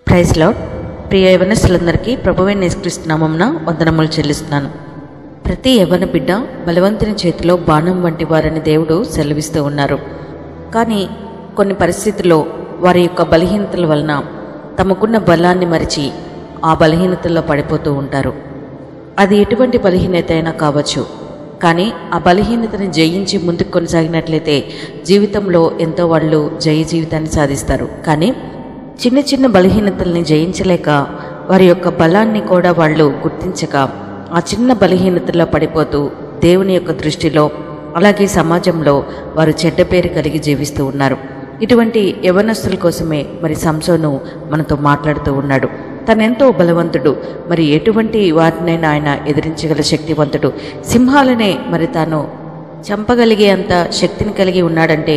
praise lord ప్రియ యవనస్తులందరికీ ప్రభువైన యేసుక్రీస్తునామంన వందనములు చెల్లిస్తున్నాను ప్రతి యవన బిడ్డ బలవంతుని చేతిలో బాణం వంటి వారని దేవుడు సెలవిస్తూ ఉన్నారు కానీ కొన్ని పరిస్థితుల్లో వారి యొక్క బలహీనతల వలన తమకున్న బలాన్ని మరిచి ఆ బలహీనతల్లో పడిపోతూ ఉంటారు అది ఎటువంటి బలహీనత అయినా కావచ్చు కానీ ఆ బలహీనతని జయించి ముందుకు కొనసాగినట్లయితే జీవితంలో ఎంతో వాళ్ళు జయ జీవితాన్ని సాధిస్తారు కానీ చిన్న చిన్న బలహీనతల్ని జయించలేక వారి యొక్క బలాన్ని కూడా వాళ్ళు గుర్తించక ఆ చిన్న బలహీనతల్లో పడిపోతూ దేవుని యొక్క దృష్టిలో అలాగే సమాజంలో వారు చెడ్డ పేరు కలిగి జీవిస్తూ ఉన్నారు ఇటువంటి యవనస్తుల కోసమే మరి సంసోను మనతో మాట్లాడుతూ ఉన్నాడు తనెంతో బలవంతుడు మరి ఎటువంటి వారినైనా ఆయన ఎదిరించగల శక్తివంతుడు సింహాలనే మరి తాను చంపగలిగే అంత శక్తిని కలిగి ఉన్నాడంటే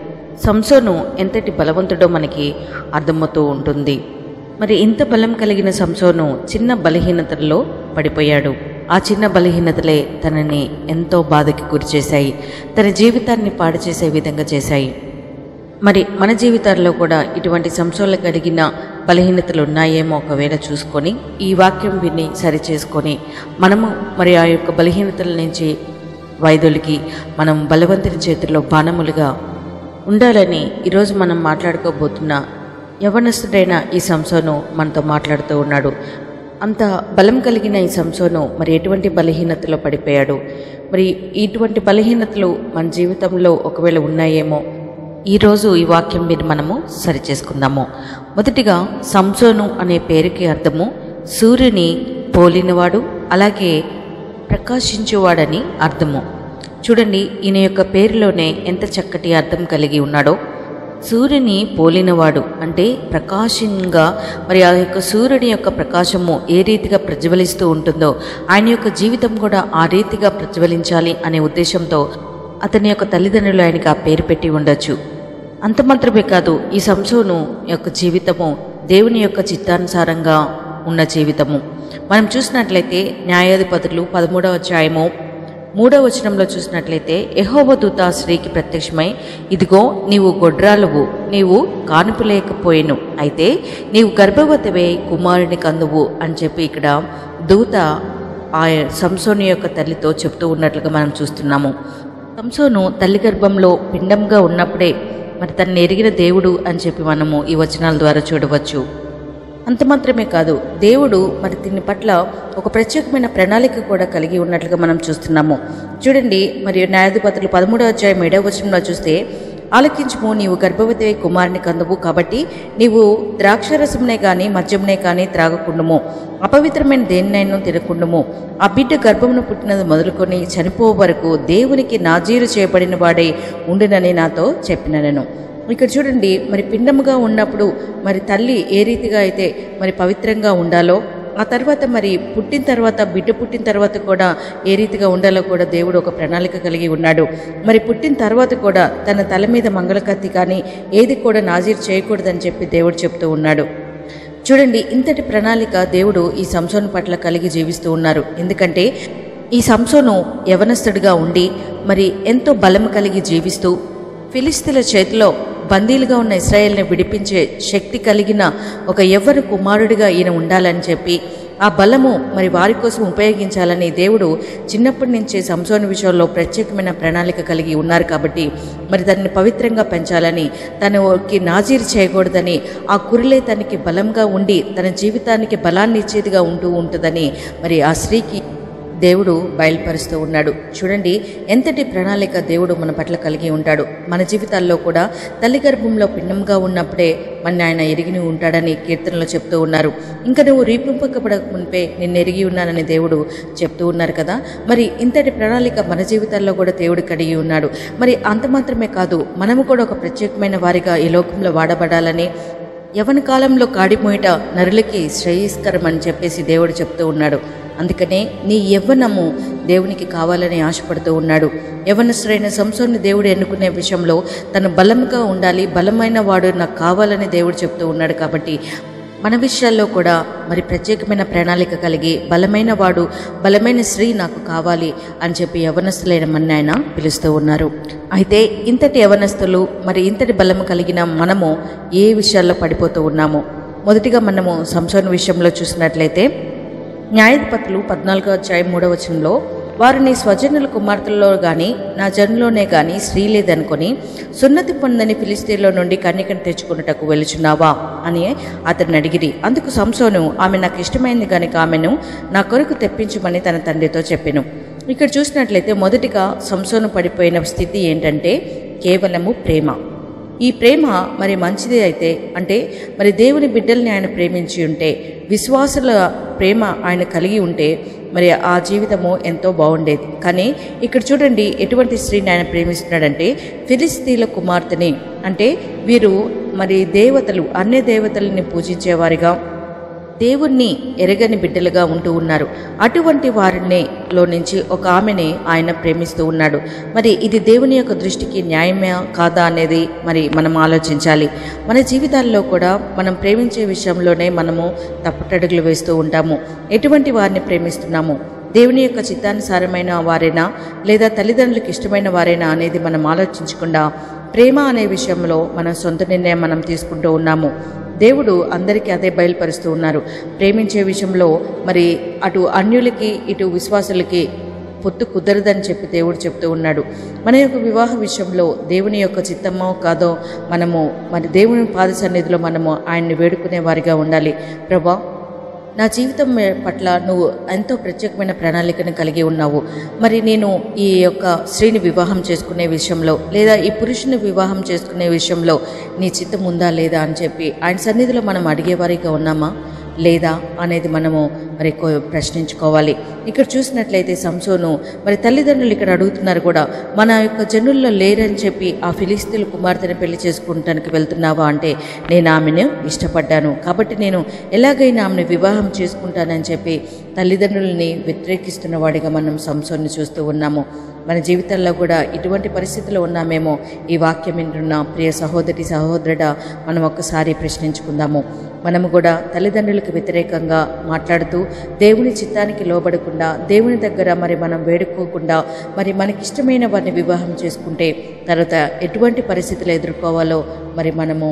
సంసోను ఎంతటి బలవంతుడో మనకి అర్థమవుతూ ఉంటుంది మరి ఇంత బలం కలిగిన సంసోను చిన్న బలహీనతల్లో పడిపోయాడు ఆ చిన్న బలహీనతలే తనని ఎంతో బాధకి గురిచేశాయి తన జీవితాన్ని పాడు చేసే విధంగా చేశాయి మరి మన జీవితాల్లో కూడా ఇటువంటి సంశోలు కలిగిన బలహీనతలు ఉన్నాయేమో ఒకవేళ చూసుకొని ఈ వాక్యం విని సరిచేసుకొని మనము మరి ఆ యొక్క బలహీనతల నుంచి వైద్యులకి మనం బలవంతుని చేతుల్లో బాణములుగా ఉండాలని ఈరోజు మనం మాట్లాడుకోబోతున్న యవనస్తుడైన ఈ సంసోను మనతో మాట్లాడుతూ ఉన్నాడు అంత బలం కలిగిన ఈ సంసోను మరి ఎటువంటి బలహీనతలో పడిపోయాడు మరి ఇటువంటి బలహీనతలు మన జీవితంలో ఒకవేళ ఉన్నాయేమో ఈరోజు ఈ వాక్యం విని మనము సరిచేసుకుందాము మొదటిగా సంసోను అనే పేరుకి అర్థము సూర్యుని పోలినవాడు అలాగే ప్రకాశించువాడని అర్థము చూడండి ఈయన యొక్క పేరులోనే ఎంత చక్కటి అర్థం కలిగి ఉన్నాడో సూర్యుని పోలినవాడు అంటే ప్రకాశంగా మరి ఆ యొక్క సూర్యుని యొక్క ప్రకాశము ఏ రీతిగా ప్రజ్వలిస్తూ ఉంటుందో ఆయన యొక్క జీవితం కూడా ఆ రీతిగా ప్రజ్వలించాలి అనే ఉద్దేశంతో అతని యొక్క తల్లిదండ్రులు ఆయనకి ఆ పేరు పెట్టి ఉండొచ్చు అంత మాత్రమే కాదు ఈ సంసోను యొక్క జీవితము దేవుని యొక్క చిత్తానుసారంగా ఉన్న జీవితము మనం చూసినట్లయితే న్యాయాధిపతులు పదమూడవ అధ్యాయము మూడవ వచనంలో చూసినట్లయితే యెహోవా దూత ఆ స్త్రీకి ప్రత్యక్షమై ఇదిగో నీవు గొడ్రాలువు నీవు కానుపు లేకపోయేను అయితే నీవు గర్భవతివే కుమారుని కందువు అని చెప్పి ఇక్కడ దూత ఆ సంసోని యొక్క తల్లితో చెప్తూ ఉన్నట్లుగా మనం చూస్తున్నాము సంసోను తల్లి గర్భంలో పిండంగా ఉన్నప్పుడే మరి తనని ఎరిగిన దేవుడు అని చెప్పి మనము ఈ వచనాల ద్వారా చూడవచ్చు అంత మాత్రమే కాదు దేవుడు మరి దీని పట్ల ఒక ప్రత్యేకమైన ప్రణాళిక కూడా కలిగి ఉన్నట్లుగా మనం చూస్తున్నాము చూడండి మరియు న్యాయాధిపతులు పదమూడవ అధ్యాయం ఏడవ వచనంలో చూస్తే ఆలకించుము నీవు గర్భవతి అయి కుమారుని కందువు కాబట్టి నీవు ద్రాక్షరసమునే కానీ మద్యమునే కానీ త్రాగకుండము అపవిత్రమైన దేన్నైనా తినకుండము ఆ బిడ్డ గర్భమును పుట్టినది మొదలుకొని చనిపో వరకు దేవునికి నాజీరు చేయబడిన వాడై ఉండునని నాతో చెప్పినను ఇక్కడ చూడండి మరి పిండముగా ఉన్నప్పుడు మరి తల్లి ఏ రీతిగా అయితే మరి పవిత్రంగా ఉండాలో ఆ తర్వాత మరి పుట్టిన తర్వాత బిడ్డ పుట్టిన తర్వాత కూడా ఏ రీతిగా ఉండాలో కూడా దేవుడు ఒక ప్రణాళిక కలిగి ఉన్నాడు మరి పుట్టిన తర్వాత కూడా తన తల మీద మంగళకత్తి కానీ ఏది కూడా నాజీర్ చేయకూడదని చెప్పి దేవుడు చెప్తూ ఉన్నాడు చూడండి ఇంతటి ప్రణాళిక దేవుడు ఈ సంసోను పట్ల కలిగి జీవిస్తూ ఉన్నారు ఎందుకంటే ఈ సంసోను యవనస్తుడిగా ఉండి మరి ఎంతో బలం కలిగి జీవిస్తూ ఫిలిస్తీన్ల చేతిలో బందీలుగా ఉన్న ఇస్రాయేల్ని విడిపించే శక్తి కలిగిన ఒక ఎవ్వరు కుమారుడిగా ఈయన ఉండాలని చెప్పి ఆ బలము మరి వారి కోసం ఉపయోగించాలని దేవుడు చిన్నప్పటి నుంచే సంసోని విషయంలో ప్రత్యేకమైన ప్రణాళిక కలిగి ఉన్నారు కాబట్టి మరి దాన్ని పవిత్రంగా పెంచాలని తనకి నాజీరు చేయకూడదని ఆ కురిలే తనకి బలంగా ఉండి తన జీవితానికి బలాన్ని ఇచ్చేదిగా ఉంటూ ఉంటుందని మరి ఆ స్త్రీకి దేవుడు బయలుపరుస్తూ ఉన్నాడు చూడండి ఎంతటి ప్రణాళిక దేవుడు మన పట్ల కలిగి ఉంటాడు మన జీవితాల్లో కూడా తల్లి గర్భంలో పిండంగా ఉన్నప్పుడే మన ఆయన ఎరిగి ఉంటాడని కీర్తనలో చెప్తూ ఉన్నారు ఇంకా నువ్వు రీపింపకపడక మునిపే నిన్ను ఎరిగి ఉన్నానని దేవుడు చెప్తూ ఉన్నారు కదా మరి ఇంతటి ప్రణాళిక మన జీవితాల్లో కూడా దేవుడు కలిగి ఉన్నాడు మరి అంత మాత్రమే కాదు మనము కూడా ఒక ప్రత్యేకమైన వారిగా ఈ లోకంలో వాడబడాలని యవన కాలంలో కాడిమోయట నరులకి శ్రేయస్కరం అని చెప్పేసి దేవుడు చెప్తూ ఉన్నాడు అందుకనే నీ యవ్వనము దేవునికి కావాలని ఆశపడుతూ ఉన్నాడు యవనస్తుడైన సంసోన్ని దేవుడు ఎన్నుకునే విషయంలో తను బలంగా ఉండాలి బలమైన వాడు నాకు కావాలని దేవుడు చెప్తూ ఉన్నాడు కాబట్టి మన విషయాల్లో కూడా మరి ప్రత్యేకమైన ప్రణాళిక కలిగి బలమైన వాడు బలమైన స్త్రీ నాకు కావాలి అని చెప్పి యవనస్తులైన మన ఆయన పిలుస్తూ ఉన్నారు అయితే ఇంతటి యవనస్తులు మరి ఇంతటి బలం కలిగిన మనము ఏ విషయాల్లో పడిపోతూ ఉన్నాము మొదటిగా మనము సంసోన్ విషయంలో చూసినట్లయితే న్యాయాధిపతులు పద్నాలుగో అధ్యాయం మూడవ వచనంలో వారు నీ స్వజనుల కుమార్తెల్లో గాని నా జనులోనే గాని స్త్రీ లేదనుకొని సున్నతి పొందని ఫిలిస్తీన్లో నుండి కన్యకను తెచ్చుకున్నటకు వెలుచున్నావా అని అతన్ని అడిగిరి అందుకు సంసోను ఆమె నాకు ఇష్టమైంది కనుక ఆమెను నా కొరకు తెప్పించమని తన తండ్రితో చెప్పెను ఇక్కడ చూసినట్లయితే మొదటిగా సంసోను పడిపోయిన స్థితి ఏంటంటే కేవలము ప్రేమ ఈ ప్రేమ మరి మంచిది అయితే అంటే మరి దేవుని బిడ్డల్ని ఆయన ప్రేమించి ఉంటే విశ్వాసుల ప్రేమ ఆయన కలిగి ఉంటే మరి ఆ జీవితము ఎంతో బాగుండేది కానీ ఇక్కడ చూడండి ఎటువంటి స్త్రీని ఆయన ప్రేమిస్తున్నాడంటే ఫిలిస్తీన్ల కుమార్తెని అంటే వీరు మరి దేవతలు అన్య దేవతలని పూజించేవారిగా దేవుణ్ణి ఎరగని బిడ్డలుగా ఉంటూ ఉన్నారు అటువంటి వారిని లో నుంచి ఒక ఆమెని ఆయన ప్రేమిస్తూ ఉన్నాడు మరి ఇది దేవుని యొక్క దృష్టికి న్యాయమే కాదా అనేది మరి మనం ఆలోచించాలి మన జీవితాల్లో కూడా మనం ప్రేమించే విషయంలోనే మనము తప్పుటడుగులు వేస్తూ ఉంటాము ఎటువంటి వారిని ప్రేమిస్తున్నాము దేవుని యొక్క చిత్తానుసారమైన వారేనా లేదా తల్లిదండ్రులకు ఇష్టమైన వారేనా అనేది మనం ఆలోచించకుండా ప్రేమ అనే విషయంలో మన సొంత నిర్ణయం మనం తీసుకుంటూ ఉన్నాము దేవుడు అందరికీ అదే బయలుపరుస్తూ ఉన్నారు ప్రేమించే విషయంలో మరి అటు అన్యులకి ఇటు విశ్వాసులకి పొత్తు కుదరదని చెప్పి దేవుడు చెప్తూ ఉన్నాడు మన యొక్క వివాహ విషయంలో దేవుని యొక్క చిత్తమో కాదో మనము మరి దేవుని పాద సన్నిధిలో మనము ఆయన్ని వేడుకునే వారిగా ఉండాలి ప్రభా నా జీవితం పట్ల నువ్వు ఎంతో ప్రత్యేకమైన ప్రణాళికను కలిగి ఉన్నావు మరి నేను ఈ యొక్క స్త్రీని వివాహం చేసుకునే విషయంలో లేదా ఈ పురుషుని వివాహం చేసుకునే విషయంలో నీ చిత్తం ఉందా లేదా అని చెప్పి ఆయన సన్నిధిలో మనం అడిగేవారిగా ఉన్నామా లేదా అనేది మనము మరి కొ- ప్రశ్నించుకోవాలి ఇక్కడ చూసినట్లయితే సంసోను మరి తల్లిదండ్రులు ఇక్కడ అడుగుతున్నారు కూడా మన యొక్క జనుల్లో లేరని చెప్పి ఆ ఫిలిస్తీన్ల కుమార్తెను పెళ్లి చేసుకుంటానికి వెళ్తున్నావా అంటే నేను ఆమెను ఇష్టపడ్డాను కాబట్టి నేను ఎలాగైనా ఆమెను వివాహం చేసుకుంటానని చెప్పి తల్లిదండ్రులని వ్యతిరేకిస్తున్న వాడిగా మనం సంసోన్ని చూస్తూ ఉన్నాము మన జీవితాల్లో కూడా ఇటువంటి పరిస్థితిలో ఉన్నామేమో ఈ వాక్యం వింటున్న ప్రియ సహోదరి సహోదరుడా మనం ఒక్కసారి ప్రశ్నించుకుందాము మనము కూడా తల్లిదండ్రులకు వ్యతిరేకంగా మాట్లాడుతూ దేవుని చిత్తానికి లోబడకుండా దేవుని దగ్గర మరి మనం వేడుకోకుండా మరి మనకిష్టమైన వారిని వివాహం చేసుకుంటే తర్వాత ఎటువంటి పరిస్థితులు ఎదుర్కోవాలో మరి మనము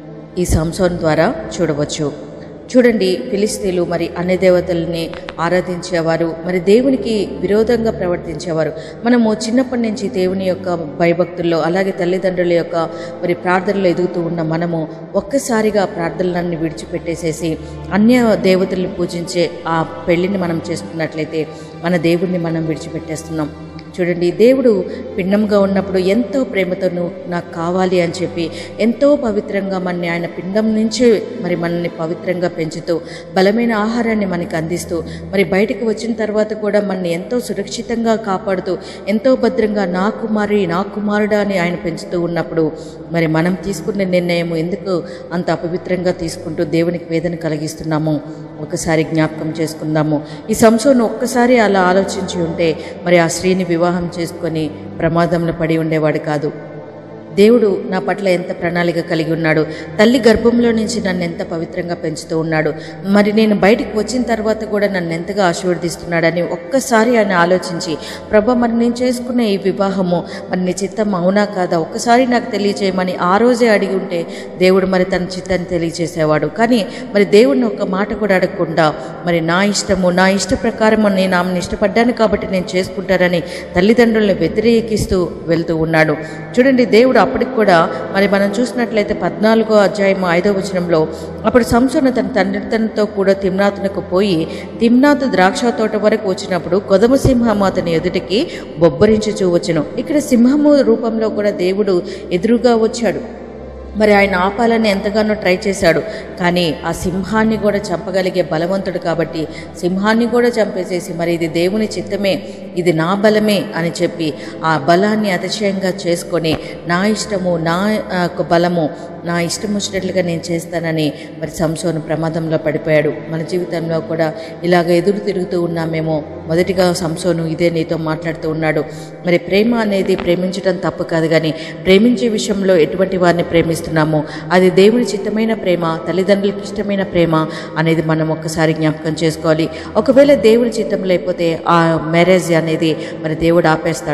ఈ సంసోన్ ద్వారా చూడవచ్చు చూడండి ఫిలిస్తీన్లు మరి అన్ని దేవతల్ని ఆరాధించేవారు మరి దేవునికి విరోధంగా ప్రవర్తించేవారు మనము చిన్నప్పటి నుంచి దేవుని యొక్క భయభక్తుల్లో అలాగే తల్లిదండ్రుల యొక్క మరి ప్రార్థనలు ఎదుగుతూ ఉన్న మనము ఒక్కసారిగా ప్రార్థనలన్నీ విడిచిపెట్టేసేసి అన్య దేవతల్ని పూజించే ఆ పెళ్లిని మనం చేసుకున్నట్లయితే మన దేవుణ్ణి మనం విడిచిపెట్టేస్తున్నాం చూడండి దేవుడు పిండంగా ఉన్నప్పుడు ఎంతో ప్రేమతో నువ్వు నాకు కావాలి అని చెప్పి ఎంతో పవిత్రంగా మనని ఆయన పిండం నుంచే మరి మనల్ని పవిత్రంగా పెంచుతూ బలమైన ఆహారాన్ని మనకి అందిస్తూ మరి బయటకు వచ్చిన తర్వాత కూడా మనని ఎంతో సురక్షితంగా కాపాడుతూ ఎంతో భద్రంగా నా కుమారి నా కుమారుడా అని ఆయన పెంచుతూ ఉన్నప్పుడు మరి మనం తీసుకునే నిర్ణయం ఎందుకు అంత అపవిత్రంగా తీసుకుంటూ దేవునికి వేదన కలిగిస్తున్నాము ఒకసారి జ్ఞాపకం చేసుకుందాము ఈ సంసోను ఒక్కసారి అలా ఆలోచించి ఉంటే మరి ఆ స్త్రీని వివాహం చేసుకొని ప్రమాదంలో పడి ఉండేవాడు కాదు దేవుడు నా పట్ల ఎంత ప్రణాళిక కలిగి ఉన్నాడు తల్లి గర్భంలో నుంచి నన్ను ఎంత పవిత్రంగా పెంచుతూ ఉన్నాడు మరి నేను బయటికి వచ్చిన తర్వాత కూడా నన్ను ఎంతగా ఆశీర్వదిస్తున్నాడని ఒక్కసారి ఆయన ఆలోచించి ప్రభా మరి నేను చేసుకునే ఈ వివాహము మరి నీ చిత్తం అవునా కాదా ఒక్కసారి నాకు తెలియజేయమని ఆ రోజే అడిగి ఉంటే దేవుడు మరి తన చిత్తాన్ని తెలియజేసేవాడు కానీ మరి దేవుడిని ఒక్క మాట కూడా అడగకుండా మరి నా ఇష్టము నా ఇష్ట ప్రకారము నేను ఆమెను ఇష్టపడ్డాను కాబట్టి నేను చేసుకుంటానని తల్లిదండ్రులను వ్యతిరేకిస్తూ వెళ్తూ ఉన్నాడు చూడండి దేవుడు అప్పటికి కూడా మరి మనం చూసినట్లయితే పద్నాలుగో అధ్యాయం ఐదో వచనంలో అప్పుడు సంసోను తన తండ్రితో కూడా తిమ్నాతునకు పోయి తిమ్నాతు ద్రాక్ష తోట వరకు వచ్చినప్పుడు కొదమ సింహము అతని ఎదుటికి బొబ్బరించుచూ వచ్చును ఇక్కడ సింహము రూపంలో కూడా దేవుడు ఎదురుగా వచ్చాడు మరి ఆయన ఆపాలని ఎంతగానో ట్రై చేశాడు కానీ ఆ సింహాన్ని కూడా చంపగలిగే బలవంతుడు కాబట్టి సింహాన్ని కూడా చంపేసేసి మరి ఇది దేవుని చిత్తమే ఇది నా బలమే అని చెప్పి ఆ బలాన్ని అతిశయంగా చేసుకొని నా ఇష్టము నా ఆ, యొక్క బలము నా ఇష్టం వచ్చినట్లుగా నేను చేస్తానని మరి సంసోను ప్రమాదంలో పడిపోయాడు మన జీవితంలో కూడా ఇలాగ ఎదురు తిరుగుతూ ఉన్నామేమో మొదటిగా సంసోను ఇదే నీతో మాట్లాడుతూ ఉన్నాడు మరి ప్రేమ అనేది ప్రేమించడం తప్పు కాదు కానీ ప్రేమించే విషయంలో ఎటువంటి వారిని ప్రేమిస్తున్నామో అది దేవుని చిత్తమైన ప్రేమ తల్లిదండ్రులకు ఇష్టమైన ప్రేమ అనేది మనం ఒక్కసారి జ్ఞాపకం చేసుకోవాలి ఒకవేళ దేవుని చిత్తం లేకపోతే ఆ మ్యారేజ్ అనేది మరి దేవుడు ఆపేస్తాడు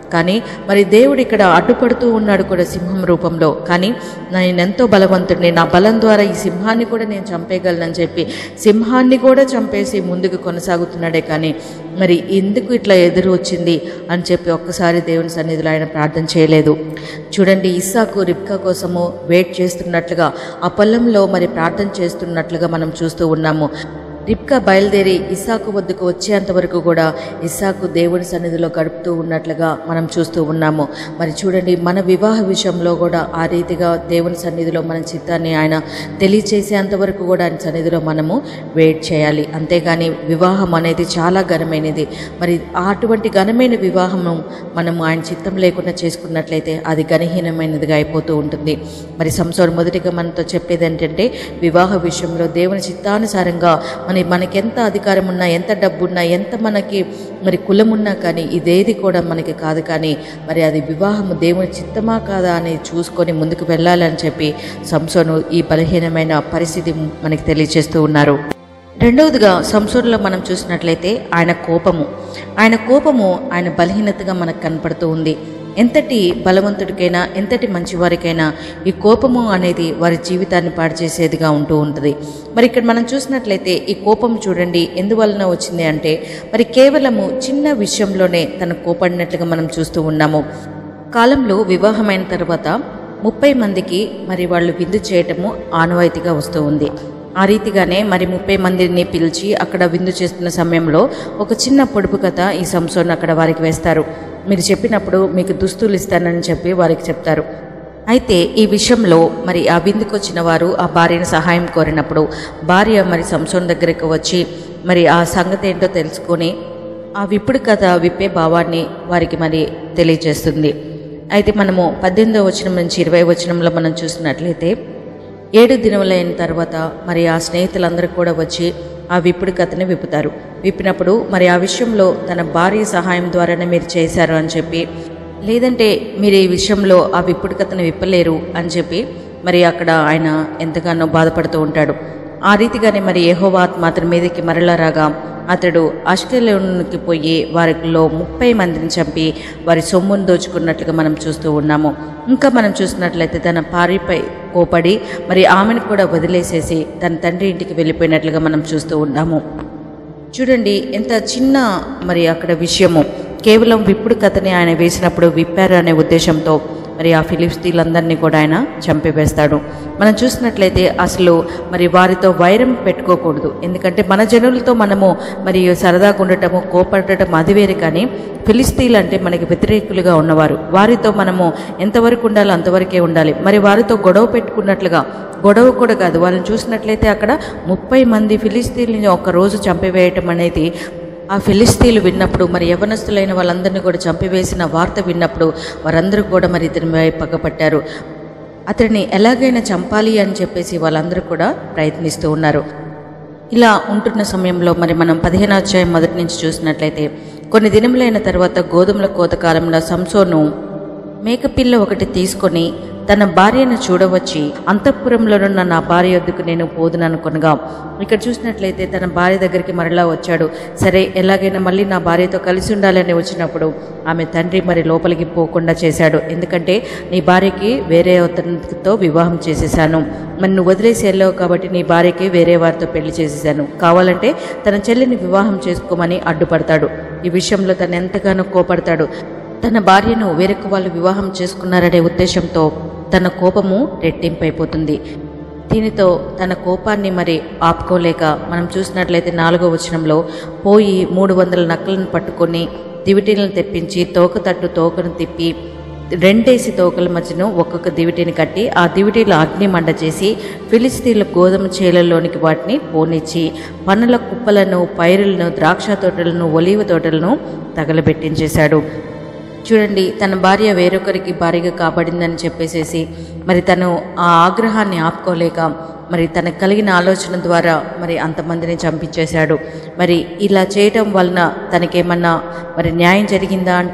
కానీ మరి దేవుడు ఇక్కడ అడ్డుపడుతూ ఉన్నాడు కూడా సింహం రూపంలో కానీ నేను ఎంతో బలవంతుడిని నా బలం ద్వారా ఈ సింహాన్ని కూడా నేను చంపేయగలనని చెప్పి సింహాన్ని కూడా చంపేసి ముందుకు కొనసాగుతున్నాడే కానీ మరి ఎందుకు ఇట్లా ఎదురు వచ్చింది అని చెప్పి ఒక్కసారి దేవుని సన్నిధిలో ఆయన ప్రార్థన చేయలేదు చూడండి ఇస్సాకు రిబ్కా కోసము వెయిట్ చేస్తున్నట్లుగా ఆ పొలంలో మరి ప్రార్థన చేస్తున్నట్లుగా మనం చూస్తూ ఉన్నాము రిబ్కా బయలుదేరి ఇస్సాకు వద్దకు వచ్చేంత వరకు కూడా ఇస్సాకు దేవుని సన్నిధిలో గడుపుతూ ఉన్నట్లుగా మనం చూస్తూ ఉన్నాము మరి చూడండి మన వివాహ విషయంలో కూడా ఆ రీతిగా దేవుని సన్నిధిలో మన చిత్తాన్ని ఆయన తెలియచేసేంత వరకు కూడా ఆయన సన్నిధిలో మనము వెయిట్ చేయాలి అంతేగాని వివాహం అనేది చాలా ఘనమైనది మరి అటువంటి ఘనమైన వివాహము మనము ఆయన చిత్తం లేకుండా చేసుకున్నట్లయితే అది ఘనహీనమైనదిగా అయిపోతూ ఉంటుంది మరి సంసారం మొదటిగా మనతో చెప్పేది ఏంటంటే వివాహ విషయంలో దేవుని చిత్తానుసారంగా మరి మనకెంత అధికారం ఉన్నా ఎంత డబ్బు ఉన్నా ఎంత మనకి మరి కులం ఉన్నా కానీ ఇదేది కూడా మనకి కాదు కానీ మరి అది వివాహము దేవుని చిత్తమా కాదా అని చూసుకొని ముందుకు వెళ్ళాలని చెప్పి సంసోను ఈ బలహీనమైన పరిస్థితి మనకి తెలియజేస్తూ ఉన్నారు రెండవదిగా సంసూర్లో మనం చూసినట్లయితే ఆయన కోపము ఆయన కోపము ఆయన బలహీనతగా మనకు కనపడుతూ ఉంది ఎంతటి బలవంతుడికైనా ఎంతటి మంచివారికైనా ఈ కోపము అనేది వారి జీవితాన్ని పాడు చేసేదిగా ఉంటూ ఉంటుంది మరి ఇక్కడ మనం చూసినట్లయితే ఈ కోపం చూడండి ఎందువలన వచ్చింది అంటే మరి కేవలము చిన్న విషయంలోనే తను కోపడినట్లుగా మనం చూస్తూ ఉన్నాము కాలంలో వివాహమైన తర్వాత ముప్పై మందికి మరి వాళ్ళు విందు చేయటము ఆనవాయితీగా వస్తూ ఉంది ఆ రీతిగానే మరి ముప్పై మందిని పిలిచి అక్కడ విందు చేస్తున్న సమయంలో ఒక చిన్న పొడుపు కథ ఈ సంసోన్ అక్కడ వారికి వేస్తారు మీరు చెప్పినప్పుడు మీకు దుస్తులు ఇస్తానని చెప్పి వారికి చెప్తారు అయితే ఈ విషయంలో మరి ఆ విందుకు వచ్చిన వారు ఆ భార్యను సహాయం కోరినప్పుడు భార్య మరి సంసోన్ దగ్గరికి వచ్చి మరి ఆ సంగతి ఏంటో తెలుసుకొని ఆ విప్పుడు కథ విప్పే భావాన్ని వారికి మరి తెలియజేస్తుంది అయితే మనము పద్దెనిమిదవ వచనం నుంచి ఇరవై వచనంలో మనం చూసినట్లయితే ఏడు దినములైన తర్వాత మరి ఆ స్నేహితులందరూ కూడా వచ్చి ఆ విప్పుడు కథని విప్పుతారు విప్పినప్పుడు మరి ఆ విషయంలో తన భార్య సహాయం ద్వారానే మీరు చేశారు అని చెప్పి లేదంటే మీరు ఈ విషయంలో ఆ విప్పుడు కథను విప్పలేరు అని చెప్పి మరి అక్కడ ఆయన ఎంతగానో బాధపడుతూ ఉంటాడు ఆ రీతిగానే మరి యెహోవా ఆత్మ అతని మీదకి మరలా రాగా అతడు అష్కెలోనికి పోయి వారిలో ముప్పై మందిని చంపి వారి సొమ్మును దోచుకున్నట్లుగా మనం చూస్తూ ఉన్నాము ఇంకా మనం చూసినట్లయితే తన భార్యపై కోపడి మరి ఆమెను కూడా వదిలేసేసి తన తండ్రి ఇంటికి వెళ్ళిపోయినట్లుగా మనం చూస్తూ ఉన్నాము చూడండి ఎంత చిన్న మరి అక్కడ విషయము కేవలం విప్పుడు కథని ఆయన వేసినప్పుడు విప్పారు అనే ఉద్దేశంతో మరి ఆ ఫిలిస్తీన్లందరినీ కూడా ఆయన చంపివేస్తాడు మనం చూసినట్లయితే అసలు మరి వారితో వైరం పెట్టుకోకూడదు ఎందుకంటే మన జనులతో మనము మరి సరదాగా ఉండటము కోపడటం అది వేరే కానీ ఫిలిస్తీన్లు అంటే మనకి వ్యతిరేకులుగా ఉన్నవారు వారితో మనము ఎంతవరకు ఉండాలో అంతవరకే ఉండాలి మరి వారితో గొడవ పెట్టుకున్నట్లుగా గొడవ కూడా కాదు వాళ్ళని చూసినట్లయితే అక్కడ ముప్పై మంది ఫిలిస్తీన్లని ఒక రోజు చంపివేయటం అనేది ఆ ఫిలిస్తీన్లు విన్నప్పుడు మరి యవనస్తులైన వాళ్ళందరినీ కూడా చంపివేసిన వార్త విన్నప్పుడు వారందరూ కూడా మరి ఇతనిపై పగపట్టారు అతన్ని ఎలాగైనా చంపాలి అని చెప్పేసి వాళ్ళందరూ కూడా ప్రయత్నిస్తూ ఉన్నారు ఇలా ఉంటున్న సమయంలో మరి మనం పదిహేను అధ్యాయం మొదటి నుంచి చూసినట్లయితే కొన్ని దినములైన తర్వాత గోధుమల కోత కాలంలో సంసోను మేకపిల్ల ఒకటి తీసుకొని తన భార్యను చూడవచ్చి అంతఃపురంలోనున్న నా భార్య వద్దకు నేను పోదుననుకొనగా ఇక్కడ చూసినట్లయితే తన భార్య దగ్గరికి మరలా వచ్చాడు సరే ఎలాగైనా మళ్ళీ నా భార్యతో కలిసి ఉండాలని వచ్చినప్పుడు ఆమె తండ్రి మరి లోపలికి పోకుండా చేశాడు ఎందుకంటే నీ భార్యకి వేరే అతనితో వివాహం చేసేసాను మరి నువ్వు వదిలేసి వెళ్ళావు కాబట్టి నీ భార్యకి వేరే వారితో పెళ్లి చేసేసాను కావాలంటే తన చెల్లిని వివాహం చేసుకోమని అడ్డుపడతాడు ఈ విషయంలో తను ఎంతగానో కోపడతాడు తన భార్యను వేరొక వాళ్ళు వివాహం చేసుకున్నారనే ఉద్దేశంతో తన కోపము రెట్టింపైపోతుంది దీనితో తన కోపాన్ని మరి ఆపుకోలేక మనం చూసినట్లయితే నాలుగో వచనంలో పోయి మూడు వందల నక్కలను పట్టుకొని దివిటీలను తెప్పించి తోక తట్టు తోకను తిప్పి రెండేసి తోకల మధ్యను ఒక్కొక్క దివిటీని కట్టి ఆ దివిటీలో అగ్ని మండ చేసి ఫిలిస్తీన్ల గోధుమ చేలల్లోనికి వాటిని పోనిచ్చి పనుల కుప్పలను పైరులను ద్రాక్ష తోటలను ఒలీవ తోటలను తగలబెట్టించేశాడు చూడండి తన భార్య వేరొకరికి భారీగా కాబడిందని చెప్పేసేసి మరి తను ఆ ఆగ్రహాన్ని ఆపుకోలేక మరి తనకు కలిగిన ఆలోచన ద్వారా మరి అంతమందిని చంపించేశాడు మరి ఇలా చేయటం వలన తనకేమన్నా మరి న్యాయం జరిగిందా అంటే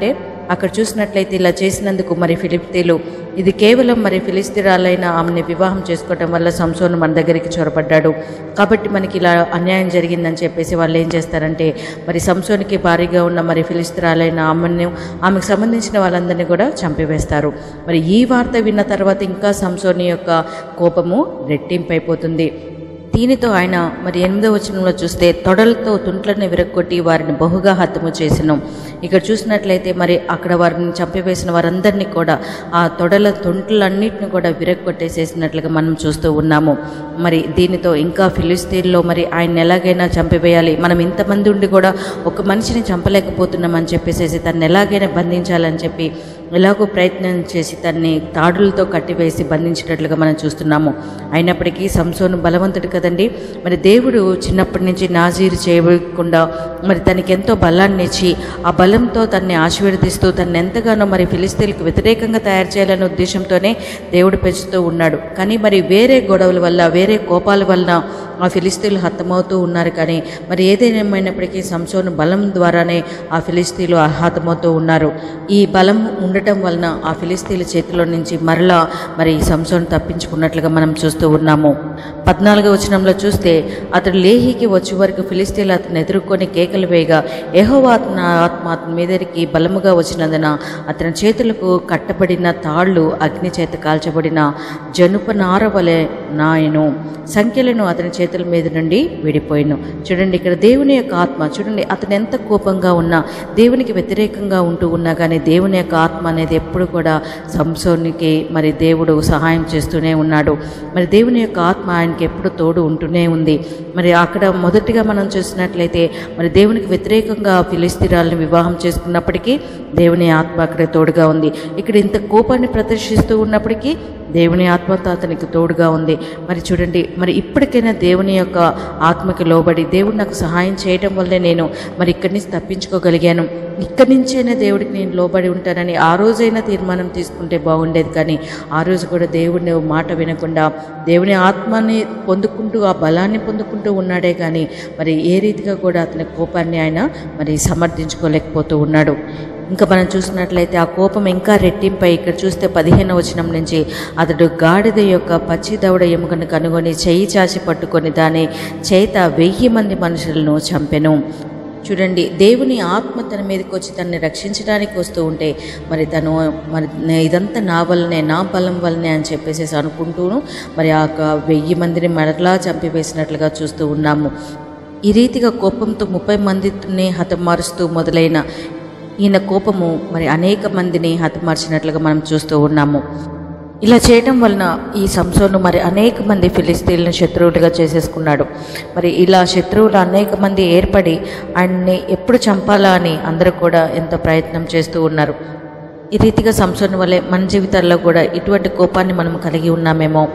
అక్కడ చూసినట్లయితే ఇలా చేసినందుకు మరి ఫిలిప్తీలు ఇది కేవలం మరి ఫిలిస్తీరాలైన ఆమెని వివాహం చేసుకోవటం వల్ల సంసోను మన దగ్గరికి చొరబడ్డాడు కాబట్టి మనకి ఇలా అన్యాయం జరిగిందని చెప్పేసి వాళ్ళు ఏం చేస్తారంటే మరి సంసోనికి భారీగా ఉన్న మరి ఫిలిస్తీరాలైన ఆమెను ఆమెకు సంబంధించిన వాళ్ళందరినీ కూడా చంపివేస్తారు మరి ఈ వార్త విన్న తర్వాత ఇంకా సంసోని యొక్క కోపము రెట్టింపైపోతుంది దీనితో ఆయన మరి ఎనిమిదో వచనంలో చూస్తే తొడలతో తుంట్లను విరగొట్టి వారిని బహుగా హతము చేసినాం ఇక్కడ చూసినట్లయితే మరి అక్కడ వారిని చంపివేసిన వారందరినీ కూడా ఆ తొడల తుంట్లన్నిటిని కూడా విరగొట్టేసేసినట్లుగా మనం చూస్తూ ఉన్నాము మరి దీనితో ఇంకా ఫిలిస్తీన్లో మరి ఆయన ఎలాగైనా చంపివేయాలి మనం ఇంతమంది ఉండి కూడా ఒక మనిషిని చంపలేకపోతున్నామని చెప్పేసి తను ఎలాగైనా బంధించాలని చెప్పి ఎలాగో ప్రయత్నం చేసి తన్ని తాడులతో కట్టివేసి బంధించినట్లుగా మనం చూస్తున్నాము అయినప్పటికీ సంసోను బలవంతుడు కదండి మరి దేవుడు చిన్నప్పటి నుంచి నాజీరు చేయకుండా మరి తనకి ఎంతో బలాన్ని ఇచ్చి ఆ బలంతో తన్ని ఆశీర్వదిస్తూ తను ఎంతగానో మరి ఫిలిస్తీన్లకు వ్యతిరేకంగా తయారు చేయాలనే ఉద్దేశంతోనే దేవుడు పెంచుతూ ఉన్నాడు కానీ మరి వేరే గొడవల వల్ల వేరే కోపాల వలన ఆ ఫిలిస్తీన్లు హతమవుతూ ఉన్నారు కానీ మరి ఏదేమైనప్పటికీ సంసోను బలం ద్వారానే ఆ ఫిలిస్తీన్లు హతమవుతూ ఉన్నారు ఈ బలం ఉండటం వలన ఆ ఫిలిస్తీన్ల చేతిలో నుంచి మరలా మరి సంసోను తప్పించుకున్నట్లుగా మనం చూస్తూ ఉన్నాము పద్నాలుగో వచనంలో చూస్తే అతడు లేహికి వచ్చే వరకు ఫిలిస్తీన్లు అతను ఎదుర్కొని కేకలు వేయగా యెహోవా అతని ఆత్మ అతని మీదరికి బలముగా వచ్చినందున అతని చేతులకు కట్టబడిన తాళ్ళు అగ్ని చేత కాల్చబడిన జనుప నార వలె నాయను సంఖ్యలను అతని చేతుల మీద నుండి విడిపోయిను చూడండి ఇక్కడ దేవుని యొక్క ఆత్మ చూడండి అతను ఎంత కోపంగా ఉన్నా దేవునికి వ్యతిరేకంగా ఉంటూ ఉన్నా కానీ దేవుని యొక్క ఆత్మ అనేది ఎప్పుడు కూడా సంసోనికి మరి దేవుడు సహాయం చేస్తూనే ఉన్నాడు మరి దేవుని యొక్క ఆత్మ ఆయనకి ఎప్పుడు తోడు ఉంటూనే ఉంది మరి అక్కడ మొదటిగా మనం చూసినట్లయితే మరి దేవునికి వ్యతిరేకంగా ఫిలిస్తీరాలను వివాహం చేసుకున్నప్పటికీ దేవుని ఆత్మ అక్కడ తోడుగా ఉంది ఇక్కడ ఇంత కోపాన్ని ప్రదర్శిస్తూ ఉన్నప్పటికీ దేవుని ఆత్మతో అతనికి తోడుగా ఉంది మరి చూడండి మరి ఇప్పటికైనా దేవుని యొక్క ఆత్మకి లోబడి దేవుడు నాకు సహాయం చేయడం వల్లే నేను మరి ఇక్కడి నుంచి తప్పించుకోగలిగాను ఇక్కడి నుంచైనా దేవుడికి నేను లోబడి ఉంటానని ఆ రోజైనా తీర్మానం తీసుకుంటే బాగుండేది కానీ ఆ రోజు కూడా దేవుడిని మాట వినకుండా దేవుని ఆత్మని పొందుకుంటూ ఆ బలాన్ని పొందుకుంటూ ఉన్నాడే కానీ మరి ఏ రీతిగా కూడా అతని కోపాన్ని ఆయన మరి సమర్థించుకోలేకపోతూ ఉన్నాడు ఇంకా మనం చూసినట్లయితే ఆ కోపం ఇంకా రెట్టింపై ఇక్కడ చూస్తే పదిహేను వచనం నుంచి అతడు గాడిద యొక్క పచ్చి దవడ ఎముకను కనుగొని చెయ్యి చాచి పట్టుకొని దాని చేత వెయ్యి మంది మనుషులను చంపెను చూడండి దేవుని ఆత్మ తన మీదకి వచ్చి తనని రక్షించడానికి వస్తూ ఉంటే మరి తను మరి నే- ఇదంతా నా వల్లనే నా బలం వల్లనే అని చెప్పేసి అనుకుంటూను మరి ఆ యొక్క వెయ్యి మందిని మరలా చంపివేసినట్లుగా చూస్తూ ఉన్నాము ఈ రీతిగా కోపంతో ముప్పై మందిని హతమారుస్తూ మొదలైన ఈయన కోపము మరి అనేక మందిని హతమార్చినట్లుగా మనం చూస్తూ ఉన్నాము ఇలా చేయటం వలన ఈ సంసోను మరి అనేక మంది ఫిలిస్తీన్లను శత్రువులుగా చేసేసుకున్నాడు మరి ఇలా శత్రువులు అనేక మంది ఏర్పడి ఆయన్ని ఎప్పుడు చంపాలా అని అందరూ కూడా ఎంతో ప్రయత్నం చేస్తూ ఉన్నారు ఈ రీతిగా సంసోను వల్లే మన జీవితాల్లో కూడా ఇటువంటి కోపాన్ని మనం కలిగి ఉన్నామేమో